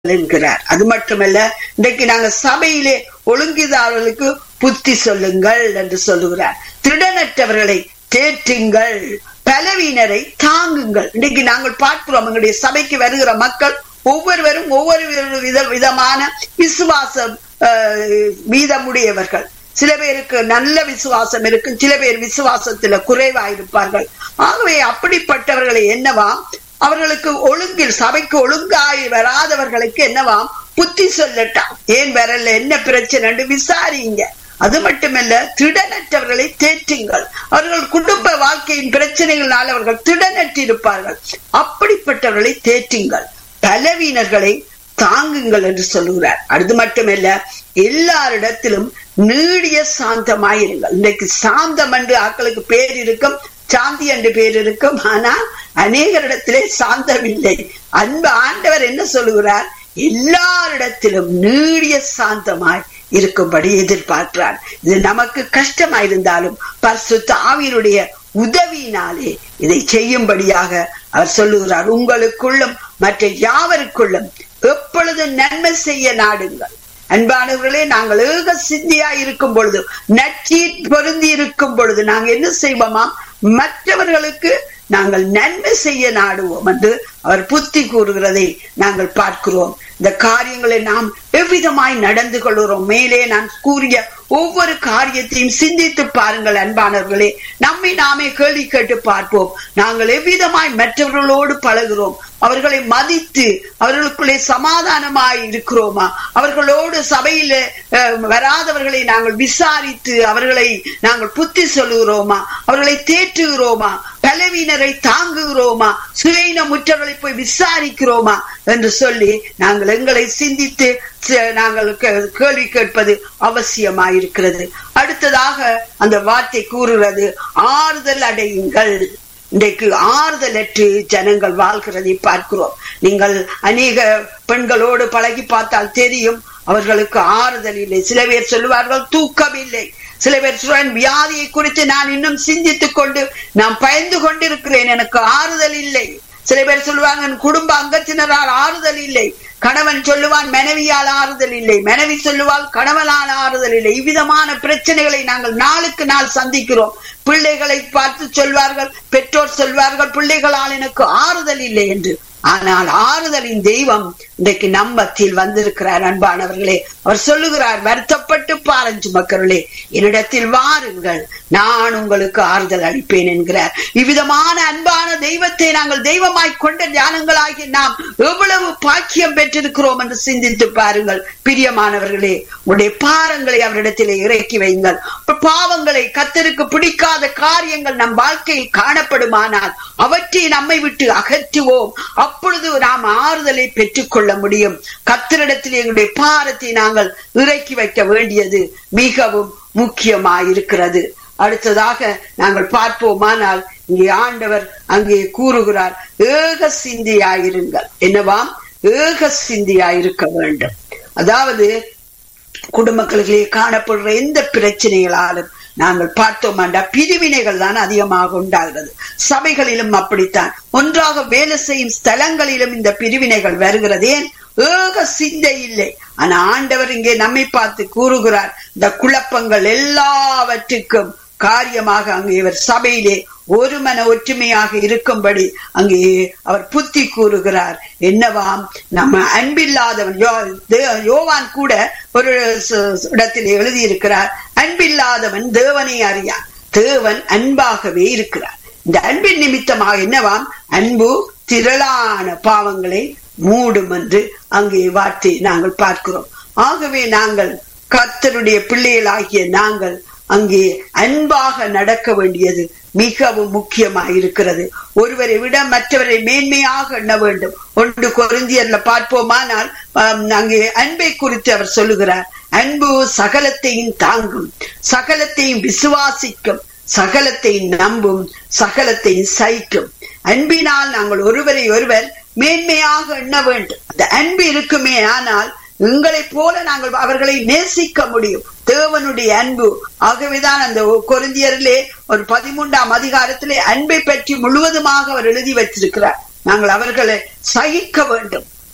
என்கிறார் அது மட்டுமல்ல இன்றைக்கு நாங்க சபையிலே ஒழுங்குதாரர்களுக்கு புத்தி சொல்லுங்கள் என்று சொல்லுகிறார் திருடனற்றவர்களை தேற்றுங்கள் பலவீனரை தாங்குங்கள் இன்றைக்கு நாங்கள் பார்க்கிறோம் எங்களுடைய சபைக்கு வருகிற மக்கள் ஒவ்வொருவரும் ஒவ்வொரு வித விதமான விசுவாசம் வீதமுடையவர்கள் சில பேருக்கு நல்ல விசுவாசம் இருக்கும் சில பேர் விசுவாசத்துல குறைவாயிருப்பார்கள் ஆகவே அப்படிப்பட்டவர்களை என்னவா அவர்களுக்கு ஒழுங்கில் சபைக்கு ஒழுங்காய் வராதவர்களுக்கு என்னவாம் புத்தி சொல்லட்டாம் ஏன் வரல என்ன பிரச்சனை விசாரிங்க அது மட்டுமல்ல திடனற்றவர்களை தேற்றுங்கள் அவர்கள் குடும்ப வாழ்க்கையின் பிரச்சனைகளால் அவர்கள் திடனற்றிருப்பார்கள் அப்படிப்பட்டவர்களை தேற்றுங்கள் பலவீனர்களை தாங்குங்கள் என்று சொல்லுகிறார் அது மட்டுமல்ல எல்லாரிடத்திலும் நீடிய சாந்தமாயிருங்கள் இன்றைக்கு சாந்தம் என்று ஆக்களுக்கு பேர் இருக்கும் சாந்தி என்று பேர் இருக்கும் ஆனால் அநேகரிடத்திலே சாந்தம் இல்லை அன்பு ஆண்டவர் என்ன சொல்லுகிறார் எல்லாரிடத்திலும் நீடிய சாந்தமாய் இருக்கும்படி எதிர்பார்க்கிறார் இது நமக்கு கஷ்டமாயிருந்தாலும் பரிசுத்த ஆவியினுடைய உதவியினாலே இதை செய்யும்படியாக அவர் சொல்லுகிறார் உங்களுக்குள்ளும் மற்ற யாவருக்குள்ளும் எப்பொழுதும் நன்மை செய்ய நாடுங்கள் அன்பானவர்களே நாங்கள் ஏக சிந்தியா இருக்கும் பொழுது நச்சீர் பொருந்தி இருக்கும் பொழுது நாங்க என்ன செய்வோமா மற்றவர்களுக்கு நாங்கள் நன்மை செய்ய நாடுவோம் என்று அவர் புத்தி கூறுகிறதை நாங்கள் பார்க்கிறோம் இந்த காரியங்களை நாம் எவ்விதமாய் நடந்து கொள்கிறோம் மேலே நான் கூறிய ஒவ்வொரு காரியத்தையும் சிந்தித்து பாருங்கள் அன்பானவர்களே நம்மை நாமே கேள்வி கேட்டு பார்ப்போம் நாங்கள் எவ்விதமாய் மற்றவர்களோடு பழகிறோம் அவர்களை மதித்து அவர்களுக்குள்ளே சமாதானமாய் இருக்கிறோமா அவர்களோடு சபையில வராதவர்களை நாங்கள் விசாரித்து அவர்களை நாங்கள் புத்தி சொல்லுகிறோமா அவர்களை தேற்றுகிறோமா பலவீனரை தாங்குகிறோமா சுயநமுற்றவர்களை போய் விசாரிக்கிறோமா என்று சொல்லி நாங்கள் எங்களை சிந்தித்து நாங்கள் கேள்வி கேட்பது அவசியமாயிருக்கிறது அடுத்ததாக அந்த வார்த்தை கூறுகிறது ஆறுதல் அடையுங்கள் இன்றைக்கு ஆறுதலற்று ஜனங்கள் வாழ்கிறதை பார்க்கிறோம் நீங்கள் அநேக பெண்களோடு பழகி பார்த்தால் தெரியும் அவர்களுக்கு ஆறுதல் இல்லை சில பேர் சொல்லுவார்கள் தூக்கம் இல்லை சில பேர் சொல்றான் வியாதியை குறித்து நான் இன்னும் சிந்தித்துக் கொண்டு நான் பயந்து கொண்டிருக்கிறேன் எனக்கு ஆறுதல் இல்லை சில பேர் சொல்லுவாங்க என் குடும்ப அங்கத்தினரால் ஆறுதல் இல்லை கணவன் சொல்லுவான் மனைவியால் ஆறுதல் இல்லை மனைவி சொல்லுவாள் கணவனால் ஆறுதல் இல்லை இவ்விதமான பிரச்சனைகளை நாங்கள் நாளுக்கு நாள் சந்திக்கிறோம் பிள்ளைகளை பார்த்து சொல்வார்கள் பெற்றோர் சொல்வார்கள் பிள்ளைகளால் எனக்கு ஆறுதல் இல்லை என்று ஆனால் ஆறுதலின் தெய்வம் இன்றைக்கு நம்பத்தில் வந்திருக்கிறார் அன்பானவர்களே அவர் சொல்லுகிறார் வருத்தப்பட்டு பாரஞ்சு மக்களே என்னிடத்தில் வாருங்கள் நான் உங்களுக்கு ஆறுதல் அளிப்பேன் என்கிறார் இவ்விதமான அன்பான தெய்வத்தை நாங்கள் தெய்வமாய் கொண்ட ஞானங்களாகி நாம் எவ்வளவு பாக்கியம் பெற்றிருக்கிறோம் என்று சிந்தித்து பாருங்கள் பிரியமானவர்களே உடைய பாரங்களை அவரிடத்திலே இறக்கி வைங்கள் பாவங்களை கத்தருக்கு பிடிக்காத காரியங்கள் நம் வாழ்க்கையில் காணப்படுமானால் அவற்றை நம்மை விட்டு அகற்றுவோம் அப்பொழுது நாம் ஆறுதலை பெற்றுக் கொள்ள முடியும் கத்தரிடத்தில் எங்களுடைய பாரத்தை நாங்கள் இறக்கி வைக்க வேண்டியது மிகவும் முக்கியமாயிருக்கிறது அடுத்ததாக நாங்கள் பார்ப்போமானால் இங்கே ஆண்டவர் அங்கே கூறுகிறார் ஏக சிந்தியாயிருங்கள் என்னவாம் ஏக சிந்தியாயிருக்க வேண்டும் அதாவது குடும்பங்களிலே காணப்படுற எந்த பிரச்சனைகளாலும் நாங்கள் பார்த்தோமாண்டா பிரிவினைகள் தான் அதிகமாக உண்டாகிறது சபைகளிலும் அப்படித்தான் ஒன்றாக வேலை செய்யும் ஸ்தலங்களிலும் இந்த பிரிவினைகள் வருகிறது ஏன் ஏக சிந்தை இல்லை ஆனா ஆண்டவர் இங்கே நம்மை பார்த்து கூறுகிறார் இந்த குழப்பங்கள் எல்லாவற்றுக்கும் காரியமாக அங்கே இவர் சபையிலே ஒரு மன ஒற்றுமையாக இருக்கும்படி அங்கே அவர் புத்தி கூறுகிறார் என்னவாம் நம்ம அன்பில்லாதவன் யோவான் கூட ஒரு இடத்தில் எழுதியிருக்கிறார் அன்பில்லாதவன் தேவனை அறியான் தேவன் அன்பாகவே இருக்கிறார் இந்த அன்பின் நிமித்தமாக என்னவாம் அன்பு திரளான பாவங்களை மூடும் என்று அங்கே வார்த்தை நாங்கள் பார்க்கிறோம் ஆகவே நாங்கள் கர்த்தருடைய பிள்ளைகளாகிய நாங்கள் அங்கே அன்பாக நடக்க வேண்டியது மிகவும் முக்கியமாயிருக்கிறது ஒருவரை விட மற்றவரை மேன்மையாக எண்ண வேண்டும் ஒன்று கொருந்தியர்ல பார்ப்போமானால் அங்கே அன்பை குறித்து அவர் சொல்லுகிறார் அன்பு சகலத்தையும் தாங்கும் சகலத்தையும் விசுவாசிக்கும் சகலத்தை நம்பும் சகலத்தையும் சகிக்கும் அன்பினால் நாங்கள் ஒருவரை ஒருவர் மேன்மையாக எண்ண வேண்டும் அந்த அன்பு இருக்குமே ஆனால் உங்களை போல நாங்கள் அவர்களை நேசிக்க முடியும் தேவனுடைய அன்பு ஆகவேதான் அந்த கொருந்தியரிலே ஒரு பதிமூன்றாம் அதிகாரத்திலே அன்பை பற்றி முழுவதுமாக அவர் எழுதி வச்சிருக்கிறார் நாங்கள் அவர்களை சகிக்க வேண்டும்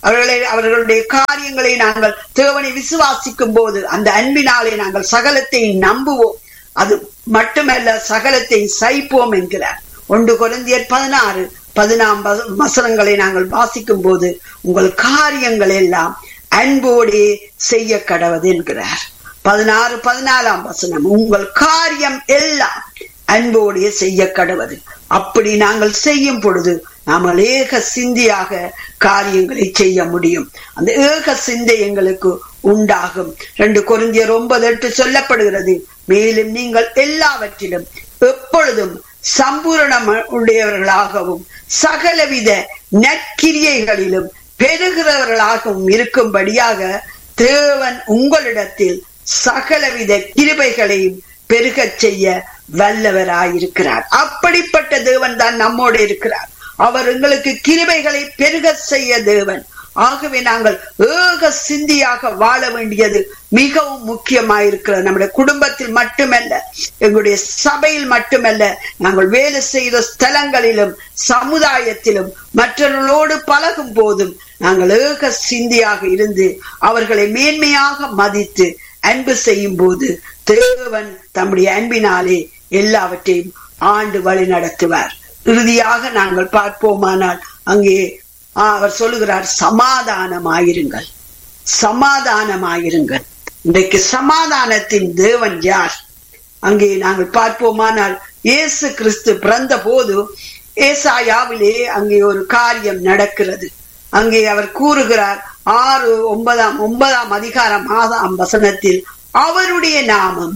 அவர்களை அவர்களுடைய காரியங்களை நாங்கள் தேவனை விசுவாசிக்கும் போது அந்த அன்பினாலே நாங்கள் சகலத்தை நம்புவோம் அது மட்டுமல்ல சகலத்தை சைப்போம் என்கிறார் ஒன்று குழந்தையர் பதினாறு பதினாம் வசனங்களை நாங்கள் வாசிக்கும் போது உங்கள் காரியங்கள் எல்லாம் அன்போடே செய்ய கடவது என்கிறார் பதினாறு பதினாலாம் வசனம் உங்கள் காரியம் எல்லாம் அன்போடே செய்ய கடவது அப்படி நாங்கள் செய்யும் பொழுது நாமல் ஏக சிந்தியாக காரியங்களை செய்ய முடியும் அந்த ஏக சிந்தை எங்களுக்கு உண்டாகும் ரெண்டு குருந்தியர் ஒன்பது எட்டு சொல்லப்படுகிறது மேலும் நீங்கள் எல்லாவற்றிலும் எப்பொழுதும் சம்பூரணம் உடையவர்களாகவும் சகலவித நற்கிரியைகளிலும் பெறுகிறவர்களாகவும் இருக்கும்படியாக தேவன் உங்களிடத்தில் சகலவித கிருபைகளையும் பெருகச் செய்ய வல்லவராயிருக்கிறார் அப்படிப்பட்ட தேவன் தான் நம்மோடு இருக்கிறார் அவர் எங்களுக்கு கிருபைகளை பெருக செய்ய தேவன் ஆகவே நாங்கள் ஏக சிந்தியாக வாழ வேண்டியது மிகவும் முக்கியமாயிருக்கிறது நம்முடைய குடும்பத்தில் மட்டுமல்ல எங்களுடைய சபையில் மட்டுமல்ல நாங்கள் வேலை செய்த ஸ்தலங்களிலும் சமுதாயத்திலும் மற்றவர்களோடு பழகும் போதும் நாங்கள் ஏக சிந்தியாக இருந்து அவர்களை மேன்மையாக மதித்து அன்பு செய்யும் போது தேவன் தம்முடைய அன்பினாலே எல்லாவற்றையும் ஆண்டு வழி நடத்துவார் இறுதியாக நாங்கள் பார்ப்போமானால் அங்கே அவர் சொல்லுகிறார் சமாதானமாயிருங்கள் சமாதானமாயிருங்கள் இன்றைக்கு சமாதானத்தின் தேவன் யார் அங்கே நாங்கள் பார்ப்போமானால் இயேசு கிறிஸ்து பிறந்த போது ஏசாயாவிலே அங்கே ஒரு காரியம் நடக்கிறது அங்கே அவர் கூறுகிறார் ஆறு ஒன்பதாம் ஒன்பதாம் அதிகாரம் ஆதாம் வசனத்தில் அவருடைய நாமம்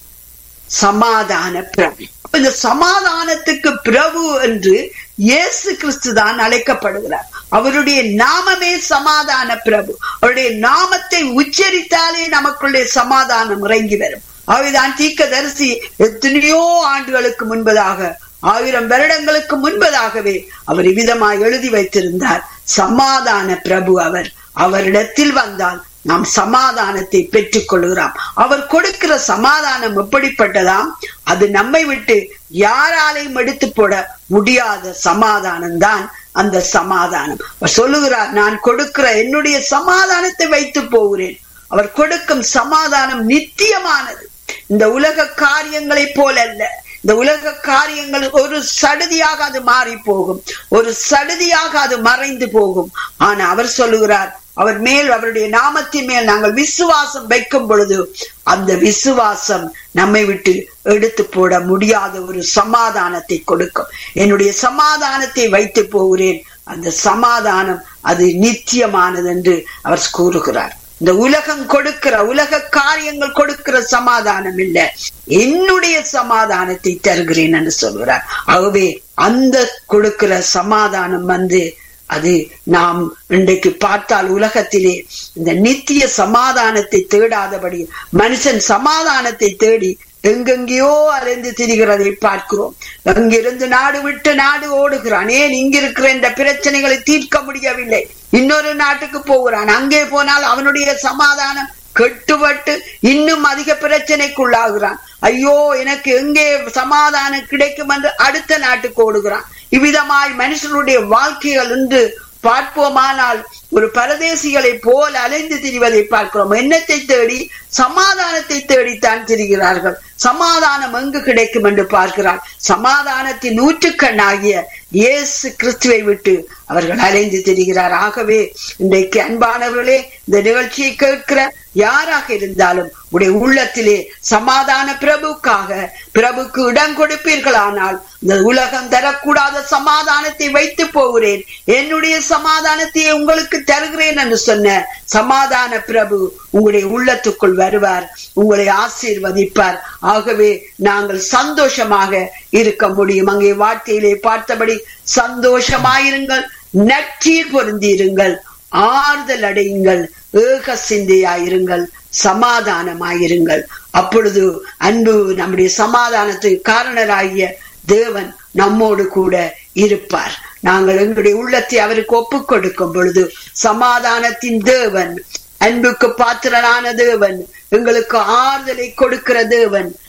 சமாதான பிரபு இந்த சமாதானத்துக்கு பிரபு என்று இயேசு கிறிஸ்து தான் அழைக்கப்படுகிறார் அவருடைய நாமமே சமாதான பிரபு அவருடைய நாமத்தை உச்சரித்தாலே நமக்குள்ளே சமாதானம் இறங்கி வரும் அவைதான் தீக்கதரிசி எத்தனையோ ஆண்டுகளுக்கு முன்பதாக ஆயிரம் வருடங்களுக்கு முன்பதாகவே அவர் இவ்விதமாய் எழுதி வைத்திருந்தார் சமாதான பிரபு அவர் அவரிடத்தில் வந்தால் நாம் சமாதானத்தை பெற்றுக் கொள்கிறோம் அவர் கொடுக்கிற சமாதானம் எப்படிப்பட்டதாம் அது நம்மை விட்டு யாராலையும் எடுத்து போட முடியாத சமாதானம் தான் அந்த சமாதானம் அவர் சொல்லுகிறார் நான் கொடுக்கிற என்னுடைய சமாதானத்தை வைத்து போகிறேன் அவர் கொடுக்கும் சமாதானம் நித்தியமானது இந்த உலக காரியங்களை போல அல்ல இந்த உலக காரியங்கள் ஒரு சடுதியாக அது மாறி போகும் ஒரு சடுதியாக அது மறைந்து போகும் ஆனா அவர் சொல்லுகிறார் அவர் மேல் அவருடைய நாமத்தின் மேல் நாங்கள் விசுவாசம் வைக்கும் பொழுது அந்த விசுவாசம் நம்மை விட்டு எடுத்து போட முடியாத ஒரு சமாதானத்தை கொடுக்கும் என்னுடைய சமாதானத்தை வைத்து போகிறேன் அந்த சமாதானம் அது நித்தியமானது என்று அவர் கூறுகிறார் இந்த உலகம் கொடுக்கிற உலக காரியங்கள் கொடுக்கிற சமாதானம் இல்ல என்னுடைய சமாதானத்தை தருகிறேன் என்று சொல்கிறார் ஆகவே அந்த கொடுக்கிற சமாதானம் வந்து அது நாம் இன்றைக்கு பார்த்தால் உலகத்திலே இந்த நித்திய சமாதானத்தை தேடாதபடி மனுஷன் சமாதானத்தை தேடி எங்கெங்கேயோ அலைந்து திரிகிறதை பார்க்கிறோம் அங்கிருந்து நாடு விட்டு நாடு ஓடுகிறான் ஏன் இங்கிருக்கிற இந்த பிரச்சனைகளை தீர்க்க முடியவில்லை இன்னொரு நாட்டுக்கு போகிறான் அங்கே போனால் அவனுடைய சமாதானம் கெட்டுப்பட்டு இன்னும் அதிக பிரச்சனைக்குள்ளாகிறான் ஐயோ எனக்கு எங்கே சமாதானம் கிடைக்கும் என்று அடுத்த நாட்டுக்கு ஓடுகிறான் இவ்விதமாய் மனுஷனுடைய வாழ்க்கைகள் என்று பார்ப்போமானால் ஒரு பரதேசிகளை போல் அலைந்து திரிவதை பார்க்கிறோம் எண்ணத்தை தேடி சமாதானத்தை தேடித்தான் திரிகிறார்கள் சமாதானம் எங்கு கிடைக்கும் என்று பார்க்கிறார் சமாதானத்தின் நூற்றுக்கண்ணாகிய இயேசு கிறிஸ்துவை விட்டு அவர்கள் அலைந்து திரிகிறார் ஆகவே இன்றைக்கு அன்பானவர்களே இந்த நிகழ்ச்சியை கேட்கிற யாராக இருந்தாலும் உடைய உள்ளத்திலே சமாதான பிரபுக்காக பிரபுக்கு இடம் கொடுப்பீர்களானால் இந்த உலகம் தரக்கூடாத சமாதானத்தை வைத்து போகிறேன் என்னுடைய சமாதானத்தை உங்களுக்கு தருகிறேன் என்று சொன்ன சமாதான பிரபு உங்களுடைய உள்ளத்துக்குள் வருவார் உங்களை ஆசீர்வதிப்பார் ஆகவே நாங்கள் சந்தோஷமாக இருக்க முடியும் அங்கே வார்த்தையிலே பார்த்தபடி சந்தோஷமாயிருங்கள் நற்றீர் பொருந்தியிருங்கள் ஆறுதல் அடையுங்கள் ஏக சிந்தையாயிருங்கள் சமாதானமாயிருங்கள் அப்பொழுது அன்பு நம்முடைய சமாதானத்துக்கு காரணராகிய தேவன் நம்மோடு கூட இருப்பார் நாங்கள் எங்களுடைய உள்ளத்தை அவருக்கு ஒப்புக் கொடுக்கும் பொழுது சமாதானத்தின் தேவன் அன்புக்கு பாத்திரனான தேவன் எங்களுக்கு ஆறுதலை கொடுக்கிற தேவன்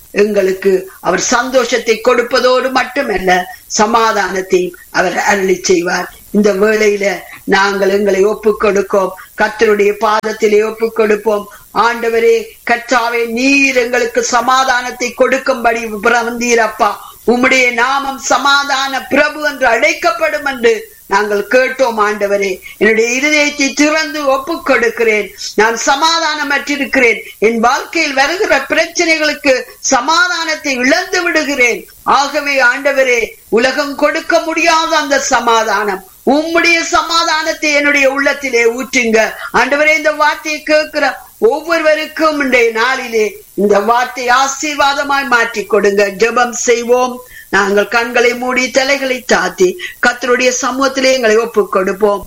எங்களுக்கு அவர் சந்தோஷத்தை கொடுப்பதோடு மட்டுமல்ல சமாதானத்தையும் அவர் அருளி செய்வார் இந்த வேளையில நாங்கள் எங்களை ஒப்புக் கொடுக்கோம் கத்தருடைய பாதத்திலே ஒப்புக் கொடுப்போம் ஆண்டவரே கற்றாவே நீர் எங்களுக்கு சமாதானத்தை கொடுக்கும்படி பிறந்தீரப்பா உம்முடைய நாமம் சமாதான பிரபு என்று அழைக்கப்படும் என்று நாங்கள் கேட்டோம் ஆண்டவரே என்னுடைய இருதயத்தை திறந்து ஒப்புக் கொடுக்கிறேன் நான் சமாதானமற்றிருக்கிறேன் என் வாழ்க்கையில் வருகிற பிரச்சனைகளுக்கு சமாதானத்தை இழந்து விடுகிறேன் ஆகவே ஆண்டவரே உலகம் கொடுக்க முடியாத அந்த சமாதானம் உம்முடைய சமாதானத்தை என்னுடைய உள்ளத்திலே ஊற்றுங்க ஆண்டவரே இந்த வார்த்தையை கேட்கிற ஒவ்வொருவருக்கும் இன்றைய நாளிலே இந்த வார்த்தை ஆசீர்வாதமாய் மாற்றி கொடுங்க ஜெபம் செய்வோம் நாங்கள் கண்களை மூடி தலைகளை தாத்தி கத்தருடைய சமூகத்திலே எங்களை ஒப்புக் கொடுப்போம்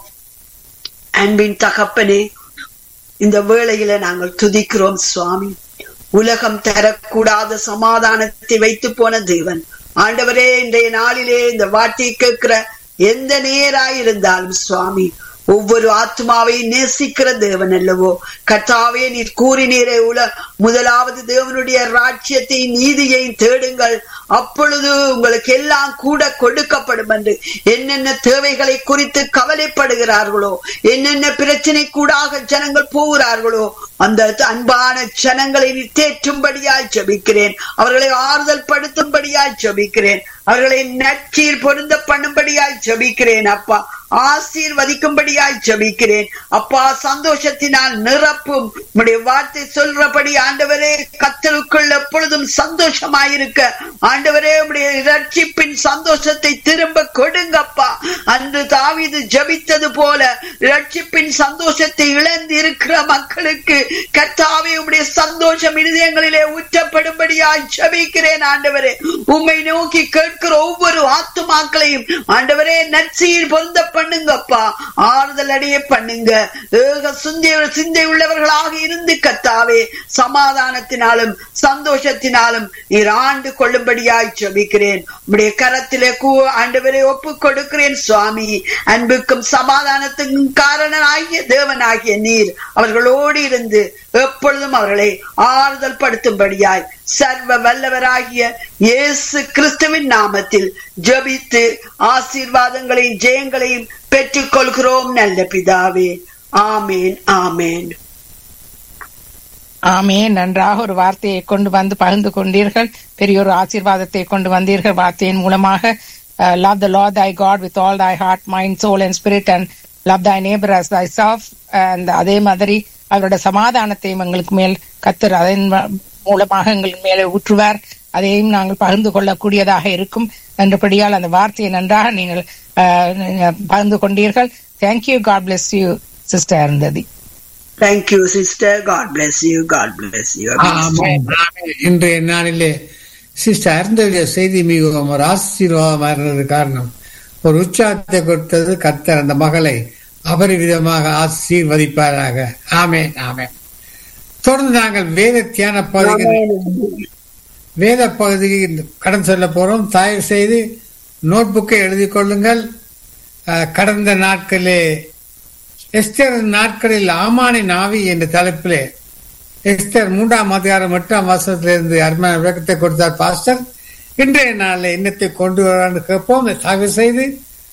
அன்பின் தகப்பனே இந்த வேளையில நாங்கள் துதிக்கிறோம் சுவாமி உலகம் தரக்கூடாத சமாதானத்தை வைத்து போன தேவன் ஆண்டவரே இன்றைய நாளிலே இந்த வார்த்தையை கேட்கிற எந்த நேராயிருந்தாலும் சுவாமி ஒவ்வொரு ஆத்மாவை நேசிக்கிற தேவன் அல்லவோ கர்த்தாவே நீர் கூறினீரே உல முதலாவது தேவனுடைய ராஜ்யத்தை நீதியை தேடுங்கள் அப்பொழுது உங்களுக்கு எல்லாம் கூட கொடுக்கப்படும் என்று என்னென்ன தேவைகளை குறித்து கவலைப்படுகிறார்களோ என்னென்ன பிரச்சனை கூடாக ஜனங்கள் போகிறார்களோ அந்த அன்பான ஜனங்களை தேற்றும்படியாய் ஜபிக்கிறேன் அவர்களை ஆறுதல் படுத்தும்படியாய் ஜபிக்கிறேன் அவர்களை நச்சீர் பொருந்த பண்ணும்படியாய் ஜபிக்கிறேன் அப்பா ஆசீர்வதிக்கும்படியாய் ஜபிக்கிறேன் அப்பா சந்தோஷத்தினால் நிரப்பும் உடைய வார்த்தை சொல்றபடி ஆண்டவரே கத்தலுக்குள் எப்பொழுதும் சந்தோஷமாயிருக்க ஆண்டவரே உடைய ரட்சிப்பின் சந்தோஷத்தை திரும்ப கொடுங்கப்பா அன்று தாவிது ஜபித்தது போல ரட்சிப்பின் சந்தோஷத்தை இழந்து இருக்கிற மக்களுக்கு கர்த்தாவே உடைய சந்தோஷம் இருதயங்களிலே ஊற்றப்படும்படியாய் ஜபிக்கிறேன் ஆண்டவரே உம்மை நோக்கி கேட்கிற ஒவ்வொரு ஆத்துமாக்களையும் ஆண்டவரே நற்சீர் பொருந்த பண்ணுங்கப்பா ஆறுதல் அடைய பண்ணுங்க ஏக சிந்தை சிந்தை உள்ளவர்களாக இருந்து கத்தாவே சமாதானத்தினாலும் சந்தோஷத்தினாலும் நீர் ஆண்டு கொள்ளும்படியாய் ஜபிக்கிறேன் உடைய கரத்திலே கூ ஆண்டவரை ஒப்பு கொடுக்கிறேன் சுவாமி அன்புக்கும் சமாதானத்துக்கும் காரணனாகிய தேவனாகிய நீர் அவர்களோடு இருந்து எப்பொழுதும் அவர்களை ஆறுதல் படுத்தும்படியாய் சர்வ வல்லவராகிய இயேசு கிறிஸ்துவின் நாமத்தில் ஜபித்து ஆசீர்வாதங்களையும் ஜெயங்களையும் பெற்றுக் கொள்கிறோம் நல்ல பிதாவே ஆமேன் ஆமேன் ஆமே நன்றாக ஒரு வார்த்தையை கொண்டு வந்து பகிர்ந்து கொண்டீர்கள் பெரிய ஒரு ஆசீர்வாதத்தை கொண்டு வந்தீர்கள் வார்த்தையின் மூலமாக love the lord thy God with all thy heart mind soul and spirit and love thy neighbour as thy self and அதே மாதிரி அவரோட சமாதானத்தையும் எங்களுக்கு மேல் கத்தர் அதன் மூலமாக எங்களுக்கு மேலே ஊற்றுவார் அதையும் நாங்கள் பகிர்ந்து கொள்ளக்கூடியதாக இருக்கும் என்றபடியால் அந்த வார்த்தையை நன்றாக நீங்கள் பகிர்ந்து கொண்டீர்கள் thank you God bless you sister இருந்தது thank you sister God bless you God bless you இன்றைய நாளிலே சிஸ்டர் அருந்தவுடைய செய்தி மிகவும் ஒரு ஆசீர்வாதமாக இருந்தது காரணம் ஒரு உற்சாகத்தை கொடுத்தது கர்த்தர் அந்த மகளை அபரிவிதமாக ஆசீர்வதிப்பாராக ஆமே ஆமே தொடர்ந்து நாங்கள் வேத தியான பகுதிகள் வேத பகுதிக்கு கடன் சொல்ல போறோம் தயவு செய்து நோட் புக்கை எழுதி கொள்ளுங்கள் கடந்த நாட்களே எஸ்டர் நாட்களில் ஆமானின் ஆவி என்ற தலைப்பிலே எஸ்டர் மூன்றாம் அதிகாரம் எட்டாம் வருஷத்திலிருந்து அருமையான விளக்கத்தை கொடுத்தார் பாஸ்டர் இன்றைய நாளில் இன்னத்தை கொண்டு வரான்னு கேட்போம் தயவு செய்து